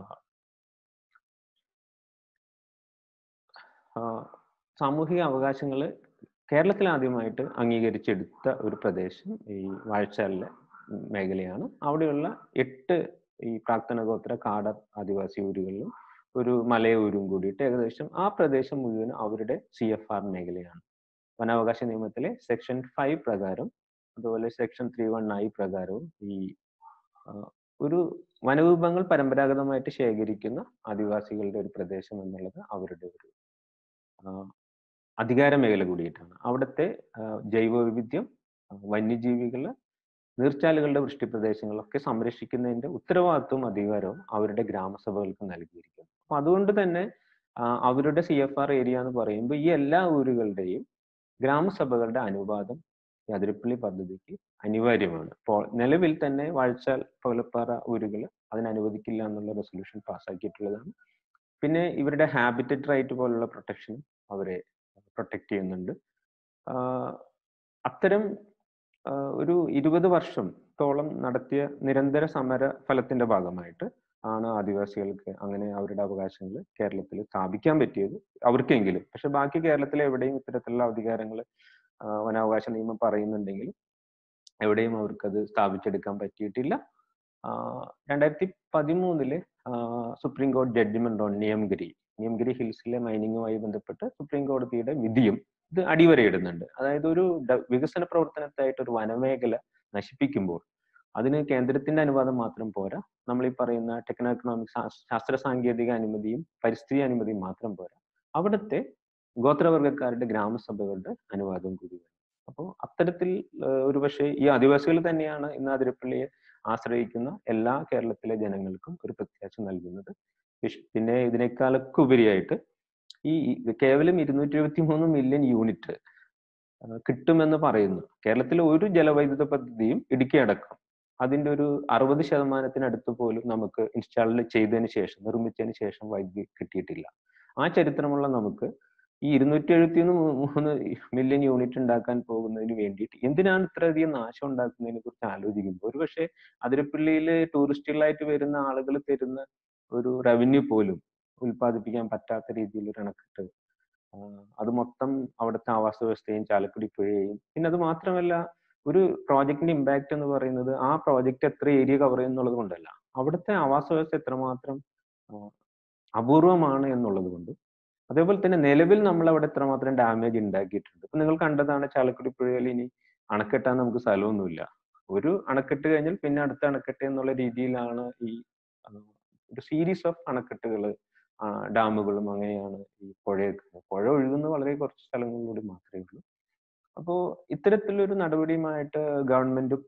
ആ, സാമൂഹിക അവകാശങ്ങൾ കേരളത്തിൽ ആദ്യമായിട്ട് അംഗീകരിച്ചെടുത്ത ഒരു പ്രദേശം ഈ വാഴച്ചാലിലെ മേഖലയാണ് അവിടെയുള്ള എട്ട് ഈ പ്രാക്തന ഗോത്ര കാടർ ആദിവാസി ഊരുകളിലും ഒരു മലയൂരും കൂടിയിട്ട് ഏകദേശം ആ പ്രദേശം മുഴുവൻ അവരുടെ സി എഫ് ആർ മേഖലയാണ് വനാവകാശ നിയമത്തിലെ സെക്ഷൻ ഫൈവ് പ്രകാരം അതുപോലെ സെക്ഷൻ ത്രീ വൺ ഐ പ്രകാരവും ഈ ആ, ഒരു വനവിഭവങ്ങൾ പരമ്പരാഗതമായിട്ട് ശേഖരിക്കുന്ന ആദിവാസികളുടെ ഒരു പ്രദേശം എന്നുള്ളത് അവരുടെ ഒരു ആ, അധികാര മേഖല കൂടിയിട്ടാണ് അവിടുത്തെ ആ, ജൈവവൈവിധ്യം ആ, വന്യജീവികള് നീർച്ചാലുകളുടെ വൃഷ്ടിപ്രദേശങ്ങളൊക്കെ സംരക്ഷിക്കുന്നതിന്റെ ഉത്തരവാദിത്വവും അധികാരവും അവരുടെ ഗ്രാമസഭകൾക്ക് നൽകിയിരിക്കുന്നു അപ്പൊ അതുകൊണ്ട് തന്നെ ആ, അവരുടെ സി എഫ് ആർ ഏരിയ എന്ന് പറയുമ്പോൾ ഈ എല്ലാ ഊരുകളുടെയും ഗ്രാമസഭകളുടെ അനുവാദം ഈ അതിരപ്പള്ളി പദ്ധതിക്ക് അനിവാര്യമാണ് ഇപ്പോൾ നിലവിൽ തന്നെ വാഴച്ചാൽ പൗലപ്പാറ ഊരുകൾ അതിന് അനുവദിക്കില്ല എന്നുള്ള റെസൊല്യൂഷൻ പാസ്സാക്കിയിട്ടുള്ളതാണ് പിന്നെ ഇവരുടെ ഹാബിറ്ററ്റ് റൈറ്റ് പോലുള്ള പ്രൊട്ടക്ഷനും അവരെ പ്രൊട്ടക്ട് ചെയ്യുന്നുണ്ട് ആഹ് അത്തരം ആഹ് ഒരു ഇരുപത് വർഷത്തോളം നടത്തിയ നിരന്തര സമര ഫലത്തിന്റെ ഭാഗമായിട്ട് ആണ് ആദിവാസികൾക്ക് അങ്ങനെ അവരുടെ അവകാശങ്ങൾ കേരളത്തിൽ സ്ഥാപിക്കാൻ പറ്റിയത് അവർക്കെങ്കിലും പക്ഷെ ബാക്കി കേരളത്തിലെ എവിടെയും ഇത്തരത്തിലുള്ള അധികാരങ്ങൾ വനാവകാശ നിയമം പറയുന്നുണ്ടെങ്കിലും എവിടെയും അവർക്കത് സ്ഥാപിച്ചെടുക്കാൻ പറ്റിയിട്ടില്ല ആഹ് രണ്ടായിരത്തി പതിമൂന്നില് സുപ്രീം കോടതി ജഡ്ജ്മെന്റ് ഓൺ നിയമഗിരി നിയമഗിരി ഹിൽസിലെ മൈനിങ്ങുമായി ബന്ധപ്പെട്ട് സുപ്രീം കോടതിയുടെ വിധിയും ഇത് അടിവരയിടുന്നുണ്ട് അതായത് ഒരു ഡ- വികസന പ്രവർത്തനത്തായിട്ട് ഒരു വനമേഖല നശിപ്പിക്കുമ്പോൾ അതിന് കേന്ദ്രത്തിന്റെ അനുവാദം മാത്രം പോരാ നമ്മൾ ഈ പറയുന്ന ടെക്നോ എക്കണോമിക് ശാസ്ത്ര സാങ്കേതിക അനുമതിയും പരിസ്ഥിതി അനുമതിയും മാത്രം പോരാ അവിടുത്തെ ഗോത്രവർഗക്കാരുടെ ഗ്രാമസഭകളുടെ അനുവാദവും കൂടി വേണം അപ്പോൾ അത്തരത്തിൽ ഏഹ് ഒരുപക്ഷെ ഈ ആദിവാസികൾ തന്നെയാണ് ഇന്ന് അതിരപ്പള്ളിയെ ആശ്രയിക്കുന്ന എല്ലാ കേരളത്തിലെ ജനങ്ങൾക്കും ഒരു പ്രത്യാശ നൽകുന്നത് വിഷ്- പിന്നെ ഇതിനേക്കാളൊക്കെ ഉപരിയായിട്ട് ഈ ഈ കേവലം ഇരുന്നൂറ്റി എഴുപത്തി മൂന്ന് മില്യൺ യൂണിറ്റ് കിട്ടുമെന്ന് പറയുന്നു കേരളത്തിലെ ഒരു ജലവൈദ്യുത പദ്ധതിയും ഇടുക്കി അടക്കം അതിന്റെ ഒരു അറുപത് ശതമാനത്തിനടുത്ത് പോലും നമുക്ക് ഇൻസ്റ്റാൾ ചെയ്തതിന് ശേഷം നിർമ്മിച്ചതിന് ശേഷം വൈദ്യുതി കിട്ടിയിട്ടില്ല ആ ചരിത്രമുള്ള നമുക്ക് ഈ ഇരുന്നൂറ്റി എഴുപത്തി മൂന്ന് മില്യൺ യൂണിറ്റ് ഉണ്ടാക്കാൻ പോകുന്നതിന് വേണ്ടിയിട്ട് എന്തിനാണ് ഇത്രയധികം നാശം ഉണ്ടാക്കുന്നതിനെ കുറിച്ച് ആലോചിക്കുമ്പോൾ ഒരുപക്ഷെ അതിരപ്പള്ളിയിൽ ടൂറിസ്റ്റുകളായിട്ട് വരുന്ന ആളുകൾ തരുന്ന ഒരു റവന്യൂ പോലും ഉൽപ്പാദിപ്പിക്കാൻ പറ്റാത്ത രീതിയിൽ ഒരു അണക്കെട്ട് ആഹ് അത് മൊത്തം അവിടുത്തെ ആവാസ വ്യവസ്ഥയും ചാലക്കുടി പുഴയെയും പിന്നെ അത് മാത്രമല്ല ഒരു പ്രോജക്റ്റിന്റെ ഇമ്പാക്ട് എന്ന് പറയുന്നത് ആ പ്രോജക്റ്റ് എത്ര ഏരിയ കവർ ചെയ്യുന്നുള്ളത് കൊണ്ടല്ല അവിടുത്തെ ആവാസ വ്യവസ്ഥ എത്രമാത്രം ആഹ് അപൂർവമാണ് എന്നുള്ളത് കൊണ്ട് അതേപോലെ തന്നെ നിലവിൽ നമ്മൾ അവിടെ എത്രമാത്രം ഡാമേജ് ഉണ്ടാക്കിയിട്ടുണ്ട് ഇപ്പൊ നിങ്ങൾ കണ്ടതാണ് ചാലക്കുടി പുഴയിൽ ഇനി അണക്കെട്ടാൻ നമുക്ക് സ്ഥലമൊന്നുമില്ല ഒരു അണക്കെട്ട് കഴിഞ്ഞാൽ പിന്നെ അടുത്ത അണക്കെട്ട് എന്നുള്ള രീതിയിലാണ് ഈ ആഹ് ഒരു സീരീസ് ഓഫ് അണക്കെട്ടുകൾ ഡാമുകളും അങ്ങനെയാണ് ഈ പുഴയൊക്കെ പുഴ ഒഴുകുന്ന വളരെ കുറച്ച് സ്ഥലങ്ങളിലൂടെ മാത്രമേ ഉള്ളൂ അപ്പോൾ ഇത്തരത്തിലൊരു നടപടിയുമായിട്ട് ഗവൺമെന്റും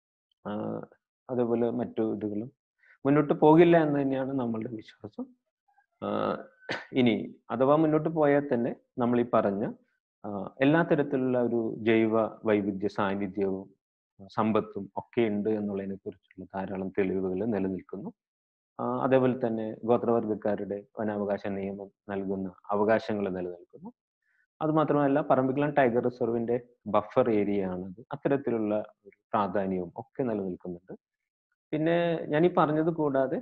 ആഹ് അതേപോലെ മറ്റു ഇതുകളും മുന്നോട്ട് പോകില്ല എന്ന് തന്നെയാണ് നമ്മളുടെ വിശ്വാസം ആഹ് ഇനി അഥവാ മുന്നോട്ട് പോയാൽ തന്നെ നമ്മൾ ഈ പറഞ്ഞ ആഹ് എല്ലാ തരത്തിലുള്ള ഒരു ജൈവ വൈവിധ്യ സാന്നിധ്യവും സമ്പത്തും ഒക്കെ ഉണ്ട് എന്നുള്ളതിനെ കുറിച്ചുള്ള ധാരാളം തെളിവുകൾ നിലനിൽക്കുന്നു ആഹ് അതേപോലെ തന്നെ ഗോത്രവർഗക്കാരുടെ വനാവകാശ നിയമം നൽകുന്ന അവകാശങ്ങൾ നിലനിൽക്കുന്നു അത് മാത്രമല്ല പറമ്പിക്കുളം ടൈഗർ റിസർവിന്റെ ബഫർ ഏരിയ ആണത് അത്തരത്തിലുള്ള ഒരു പ്രാധാന്യവും ഒക്കെ നിലനിൽക്കുന്നുണ്ട് പിന്നെ ഞാൻ ഈ പറഞ്ഞത് കൂടാതെ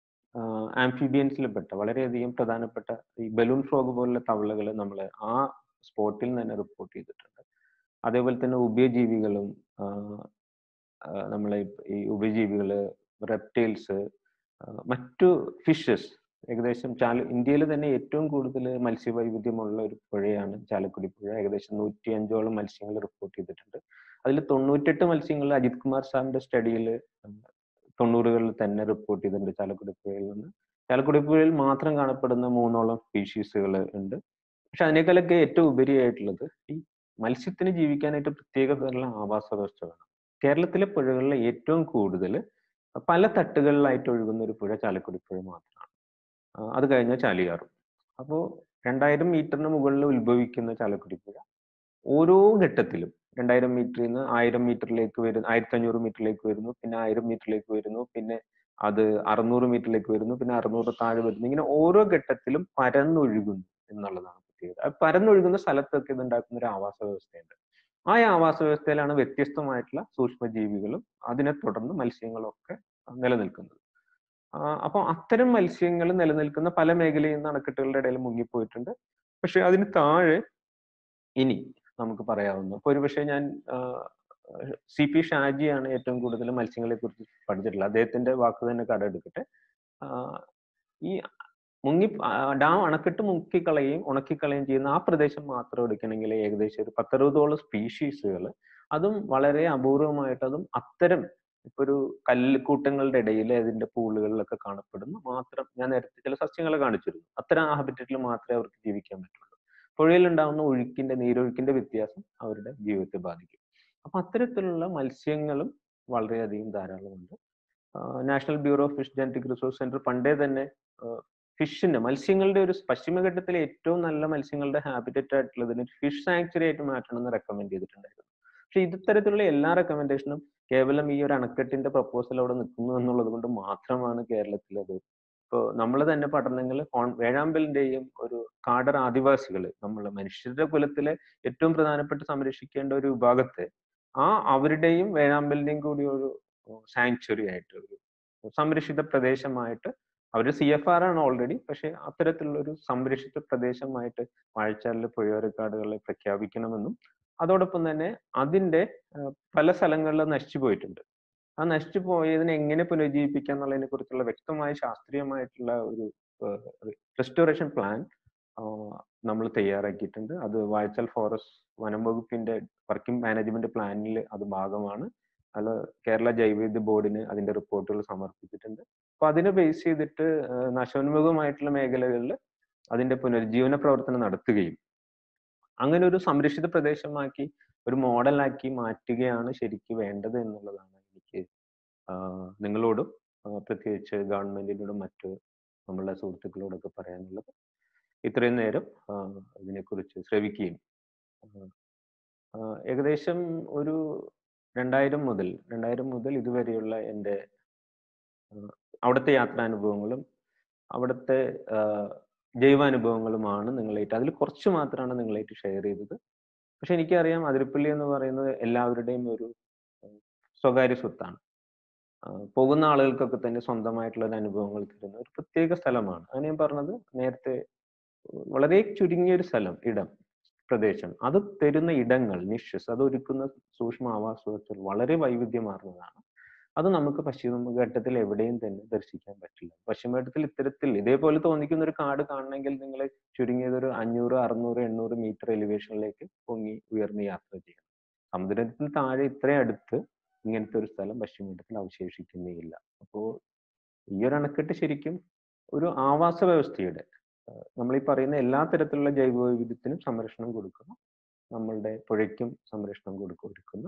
ആംഫിബിയൻസിൽ പെട്ട വളരെയധികം പ്രധാനപ്പെട്ട ഈ ബലൂൺ ഫ്രോഗ് പോലുള്ള തവളകൾ നമ്മൾ ആ സ്പോട്ടിൽ തന്നെ റിപ്പോർട്ട് ചെയ്തിട്ടുണ്ട് അതേപോലെ തന്നെ ഉഭയജീവികളും ആഹ് ആഹ് നമ്മളെ ഈ ഉഭയജീവികള് റെപ്റ്റൈൽസ് മറ്റു ഫിഷസ് ഏകദേശം ചാല ഇന്ത്യയിൽ തന്നെ ഏറ്റവും കൂടുതൽ മത്സ്യവൈവിധ്യമുള്ള ഒരു പുഴയാണ് ചാലക്കുടി പുഴ ഏകദേശം നൂറ്റി അഞ്ചോളം മത്സ്യങ്ങൾ റിപ്പോർട്ട് ചെയ്തിട്ടുണ്ട് അതിൽ തൊണ്ണൂറ്റെട്ട് മത്സ്യങ്ങൾ അജിത് കുമാർ സാറിന്റെ സ്റ്റഡിയിൽ തൊണ്ണൂറുകളിൽ തന്നെ റിപ്പോർട്ട് ചെയ്തിട്ടുണ്ട് ചാലക്കുടി പുഴയിൽ നിന്ന് ചാലക്കുടി പുഴയിൽ മാത്രം കാണപ്പെടുന്ന മൂന്നോളം സ്പീഷീസുകൾ ഉണ്ട് പക്ഷെ അതിനേക്കാളൊക്കെ ഏറ്റവും ഉപരിയായിട്ടുള്ളത് ഈ മത്സ്യത്തിന് ജീവിക്കാനായിട്ട് പ്രത്യേക തരത്തിലുള്ള ആവാസ വ്യവസ്ഥ വേണം കേരളത്തിലെ പുഴകളിലെ ഏറ്റവും കൂടുതൽ പല തട്ടുകളിലായിട്ട് ഒഴുകുന്ന ഒരു പുഴ ചാലക്കുടി പുഴ മാത്രമാണ് ആ, അത് കഴിഞ്ഞാൽ ചാലിയാറും അപ്പോൾ രണ്ടായിരം മീറ്ററിന് മുകളിൽ ഉത്ഭവിക്കുന്ന ചാലക്കുടി പുഴ ഓരോ ഘട്ടത്തിലും രണ്ടായിരം മീറ്ററിൽ നിന്ന് ആയിരം മീറ്ററിലേക്ക് വരുന്നു ആയിരത്തി അഞ്ഞൂറ് മീറ്ററിലേക്ക് വരുന്നു പിന്നെ ആയിരം മീറ്ററിലേക്ക് വരുന്നു പിന്നെ അത് അറുന്നൂറ് മീറ്ററിലേക്ക് വരുന്നു പിന്നെ അറുന്നൂറ് താഴെ വരുന്നു ഇങ്ങനെ ഓരോ ഘട്ടത്തിലും പരന്നൊഴുകുന്നു എന്നുള്ളതാണ് പ്രത്യേകത ആ പരന്നൊഴുകുന്ന സ്ഥലത്തൊക്കെ ഇത് ഉണ്ടാക്കുന്ന ഒരു ആവാസ വ്യവസ്ഥയുണ്ട് ആ ആവാസ വ്യവസ്ഥയിലാണ് വ്യത്യസ്തമായിട്ടുള്ള സൂക്ഷ്മജീവികളും അതിനെ തുടർന്ന് മത്സ്യങ്ങളും ഒക്കെ നിലനിൽക്കുന്നത് അപ്പോൾ അത്തരം മത്സ്യങ്ങൾ നിലനിൽക്കുന്ന പല മേഖലയിൽ നിന്ന് അണക്കെട്ടുകളുടെ ഇടയിൽ മുങ്ങിപ്പോയിട്ടുണ്ട് പക്ഷെ അതിന് താഴെ ഇനി നമുക്ക് പറയാവുന്ന ഇപ്പൊ ഒരുപക്ഷെ ഞാൻ സി പി ഷാജിയാണ് ഏറ്റവും കൂടുതൽ മത്സ്യങ്ങളെ കുറിച്ച് പഠിച്ചിട്ടുള്ളത് അദ്ദേഹത്തിന്റെ വാക്ക് തന്നെ കടമെടുക്കട്ടെ ആഹ് ഈ മുങ്ങി ഡാം അണക്കെട്ട് മുക്കിക്കളയുകയും ഉണക്കിക്കളയുകയും ചെയ്യുന്ന ആ പ്രദേശം മാത്രം എടുക്കണമെങ്കിൽ ഏകദേശം ഒരു പത്തറുപതോളം സ്പീഷീസുകൾ അതും വളരെ അപൂർവമായിട്ട് അതും അത്തരം ഇപ്പൊ ഒരു കല്ലുകൂട്ടങ്ങളുടെ ഇടയിൽ അതിന്റെ പൂളുകളിലൊക്കെ കാണപ്പെടുന്നു മാത്രം ഞാൻ നേരത്തെ ചില സസ്യങ്ങളെ കാണിച്ചിരുന്നു അത്തരം ഹാബിറ്ററ്റിൽ മാത്രമേ അവർക്ക് ജീവിക്കാൻ പറ്റുള്ളൂ പുഴയിൽ ഉണ്ടാകുന്ന ഒഴുക്കിന്റെ നീരൊഴുക്കിന്റെ വ്യത്യാസം അവരുടെ ജീവിതത്തെ ബാധിക്കും അപ്പൊ അത്തരത്തിലുള്ള മത്സ്യങ്ങളും വളരെയധികം ധാരാളമുണ്ട് national bureau of fish genetic resource centre പണ്ടേ തന്നെ ഫിഷിന്റെ മത്സ്യങ്ങളുടെ ഒരു പശ്ചിമഘട്ടത്തിലെ ഏറ്റവും നല്ല മത്സ്യങ്ങളുടെ ഹാബിറ്ററ്റ് ആയിട്ടുള്ളതിന് ഫിഷ് സാങ്ച്വറി ആയിട്ട് മാറ്റണം എന്ന് റെക്കമെൻഡ് ചെയ്തിട്ടുണ്ടായിരുന്നു പക്ഷെ ഇത്തരത്തിലുള്ള എല്ലാ റെക്കമെൻഡേഷനും കേവലം ഈ ഒരു അണക്കെട്ടിന്റെ പ്രപ്പോസൽ അവിടെ നിൽക്കുന്നു എന്നുള്ളത് കൊണ്ട് മാത്രമാണ് കേരളത്തിൽ അത് ഇപ്പോൾ നമ്മൾ തന്നെ പഠനങ്ങൾ വേഴാമ്പലിന്റെയും ഒരു കാടർ ആദിവാസികൾ നമ്മൾ മനുഷ്യരുടെ കുലത്തിലെ ഏറ്റവും പ്രധാനപ്പെട്ട് സംരക്ഷിക്കേണ്ട ഒരു വിഭാഗത്തെ ആ അവരുടെയും വേഴാമ്പലിന്റെയും കൂടി ഒരു സാങ്ച്വറി ആയിട്ട് ഒരു സംരക്ഷിത പ്രദേശമായിട്ട് അവർ സി എഫ് ആർ ആണ് ഓൾറെഡി പക്ഷെ അത്തരത്തിലുള്ള ഒരു സംരക്ഷിത പ്രദേശമായിട്ട് വാഴച്ചാലിലെ പുഴയോരക്കാടുകളെ പ്രഖ്യാപിക്കണമെന്നും അതോടൊപ്പം തന്നെ അതിന്റെ പല സ്ഥലങ്ങളിൽ നശിച്ചു പോയിട്ടുണ്ട് ആ നശിച്ചു പോയതിനെ എങ്ങനെ പുനരുജ്ജീവിപ്പിക്കുക എന്നുള്ളതിനെ കുറിച്ചുള്ള വ്യക്തമായ ശാസ്ത്രീയമായിട്ടുള്ള ഒരു റെസ്റ്റോറേഷൻ പ്ലാൻ നമ്മൾ തയ്യാറാക്കിയിട്ടുണ്ട് അത് വാഴച്ചാൽ ഫോറസ്റ്റ് വനം വകുപ്പിന്റെ വർക്കിംഗ് മാനേജ്മെന്റ് പ്ലാനിൽ അത് ഭാഗമാണ് അത് കേരള ജൈവവൈദ്യ ബോർഡിന് അതിന്റെ റിപ്പോർട്ടുകൾ സമർപ്പിച്ചിട്ടുണ്ട് അപ്പൊ അതിനെ ബേസ് ചെയ്തിട്ട് നശോന്മുഖമായിട്ടുള്ള മേഖലകളിൽ അതിന്റെ പുനരുജ്ജീവന പ്രവർത്തനം നടത്തുകയും അങ്ങനെ ഒരു സംരക്ഷിത പ്രദേശമാക്കി ഒരു മോഡലാക്കി മാറ്റുകയാണ് ശരിക്ക് വേണ്ടത് എന്നുള്ളതാണ് എനിക്ക് നിങ്ങളോടും പ്രത്യേകിച്ച് ഗവൺമെന്റിനോടും മറ്റ് നമ്മളുടെ സുഹൃത്തുക്കളോടൊക്കെ പറയാനുള്ളത് ഇത്രയും നേരം ഇതിനെക്കുറിച്ച് ശ്രവിക്കുകയും ഏകദേശം ഒരു രണ്ടായിരം മുതൽ രണ്ടായിരം മുതൽ ഇതുവരെയുള്ള എൻ്റെ അവിടുത്തെ യാത്രാനുഭവങ്ങളും അവിടുത്തെ ജൈവാനുഭവങ്ങളുമാണ് നിങ്ങളായിട്ട് അതിൽ കുറച്ച് മാത്രമാണ് നിങ്ങളായിട്ട് ഷെയർ ചെയ്തത് പക്ഷെ എനിക്കറിയാം അതിരപ്പള്ളി എന്ന് പറയുന്നത് എല്ലാവരുടെയും ഒരു സ്വകാര്യ സ്വത്താണ് പോകുന്ന ആളുകൾക്കൊക്കെ തന്നെ സ്വന്തമായിട്ടുള്ള ഒരു അനുഭവങ്ങൾ തരുന്ന ഒരു പ്രത്യേക സ്ഥലമാണ് അത് ഞാൻ പറഞ്ഞത് നേരത്തെ വളരെ ചുരുങ്ങിയ ഒരു സ്ഥലം ഇടം പ്രദേശം അത് തരുന്ന ഇടങ്ങൾ നിഷസ് അത് ഒരുക്കുന്ന സൂക്ഷ്മ ആവാസ വ്യവസ്ഥകൾ വളരെ വൈവിധ്യമാർന്നതാണ് അത് നമുക്ക് പശ്ചിമഘട്ടത്തിൽ എവിടെയും തന്നെ ദർശിക്കാൻ പറ്റില്ല പശ്ചിമഘട്ടത്തിൽ ഇത്തരത്തിൽ ഇതേപോലെ തോന്നിക്കുന്ന ഒരു കാട് കാണണമെങ്കിൽ നിങ്ങൾ ചുരുങ്ങിയത് ഒരു അഞ്ഞൂറ് അറുന്നൂറ് എണ്ണൂറ് മീറ്റർ എലിവേഷനിലേക്ക് പൊങ്ങി ഉയർന്ന് യാത്ര ചെയ്യണം സമുദ്രത്തിന് താഴെ ഇത്രയും അടുത്ത് ഇങ്ങനത്തെ ഒരു സ്ഥലം പശ്ചിമഘട്ടത്തിൽ അവശേഷിക്കുന്നേയില്ല അപ്പോൾ ഈ ഒരു അണക്കെട്ട് ശരിക്കും ഒരു ആവാസ വ്യവസ്ഥയുടെ നമ്മൾ ഈ പറയുന്ന എല്ലാ തരത്തിലുള്ള ജൈവ വൈവിധ്യത്തിനും സംരക്ഷണം കൊടുക്കുന്ന നമ്മളുടെ പുഴയ്ക്കും സംരക്ഷണം കൊടുക്ക കൊടുക്കുന്ന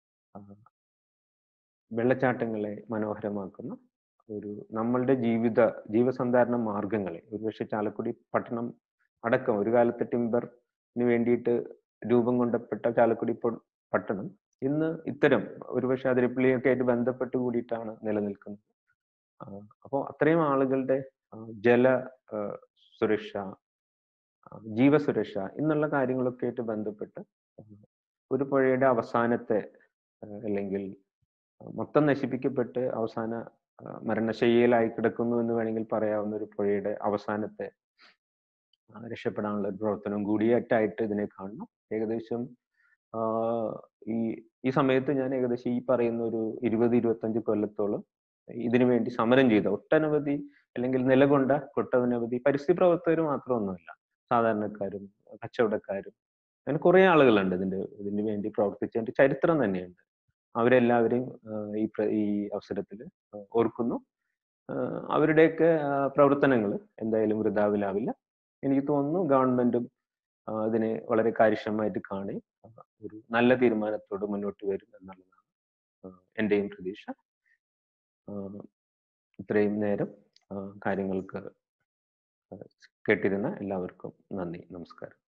വെള്ളച്ചാട്ടങ്ങളെ മനോഹരമാക്കുന്ന ഒരു നമ്മളുടെ ജീവിത ജീവസന്ധാരണ മാർഗങ്ങളെ ഒരുപക്ഷെ ചാലക്കുടി പട്ടണം അടക്കം ഒരു കാലത്ത് ടിമ്പറിന് വേണ്ടിയിട്ട് രൂപം കൊണ്ടപ്പെട്ട ചാലക്കുടി പട്ടണം ഇന്ന് ഇത്തരം ഒരുപക്ഷെ അതിരപ്പള്ളിയൊക്കെ ആയിട്ട് ബന്ധപ്പെട്ട് കൂടിയിട്ടാണ് നിലനിൽക്കുന്നത് അപ്പോൾ അത്രയും ആളുകളുടെ ജല സുരക്ഷ ജീവസുരക്ഷ എന്നുള്ള കാര്യങ്ങളൊക്കെ ആയിട്ട് ബന്ധപ്പെട്ട് ഒരു പുഴയുടെ അവസാനത്തെ അല്ലെങ്കിൽ മൊത്തം നശിപ്പിക്കപ്പെട്ട് അവസാന മരണശയ്യയിലായി കിടക്കുന്നു എന്ന് വേണമെങ്കിൽ പറയാവുന്ന ഒരു പുഴയുടെ അവസാനത്തെ രക്ഷപ്പെടാനുള്ള ഒരു പ്രവർത്തനം കൂടിയായിട്ടായിട്ട് ഇതിനെ കാണണം ഏകദേശം ഈ ഈ സമയത്ത് ഞാൻ ഏകദേശം ഈ പറയുന്ന ഒരു ഇരുപത് ഇരുപത്തഞ്ച് കൊല്ലത്തോളം ഇതിനു വേണ്ടി സമരം ചെയ്ത ഒട്ടനവധി അല്ലെങ്കിൽ നിലകൊണ്ട ഒട്ടനവധി പരിസ്ഥിതി പ്രവർത്തകർ മാത്രമൊന്നുമല്ല സാധാരണക്കാരും കച്ചവടക്കാരും അങ്ങനെ കുറേ ആളുകളുണ്ട് ഇതിന്റെ ഇതിനു വേണ്ടി പ്രവർത്തിച്ചതിന്റെ ചരിത്രം തന്നെയുണ്ട് അവരെല്ലാവരെയും ഈ ഈ അവസരത്തിൽ ഓർക്കുന്നു അവരുടെയൊക്കെ പ്രവർത്തനങ്ങൾ എന്തായാലും വൃതാവിലാവില്ല എനിക്ക് തോന്നുന്നു ഗവൺമെന്റും അതിനെ വളരെ കാര്യക്ഷമമായിട്ട് കാണി ഒരു നല്ല തീരുമാനത്തോട് മുന്നോട്ട് വരും എന്നുള്ളതാണ് എൻ്റെയും പ്രതീക്ഷ ഇത്രയും നേരം കാര്യങ്ങൾക്ക് കേട്ടിരുന്ന എല്ലാവർക്കും നന്ദി നമസ്കാരം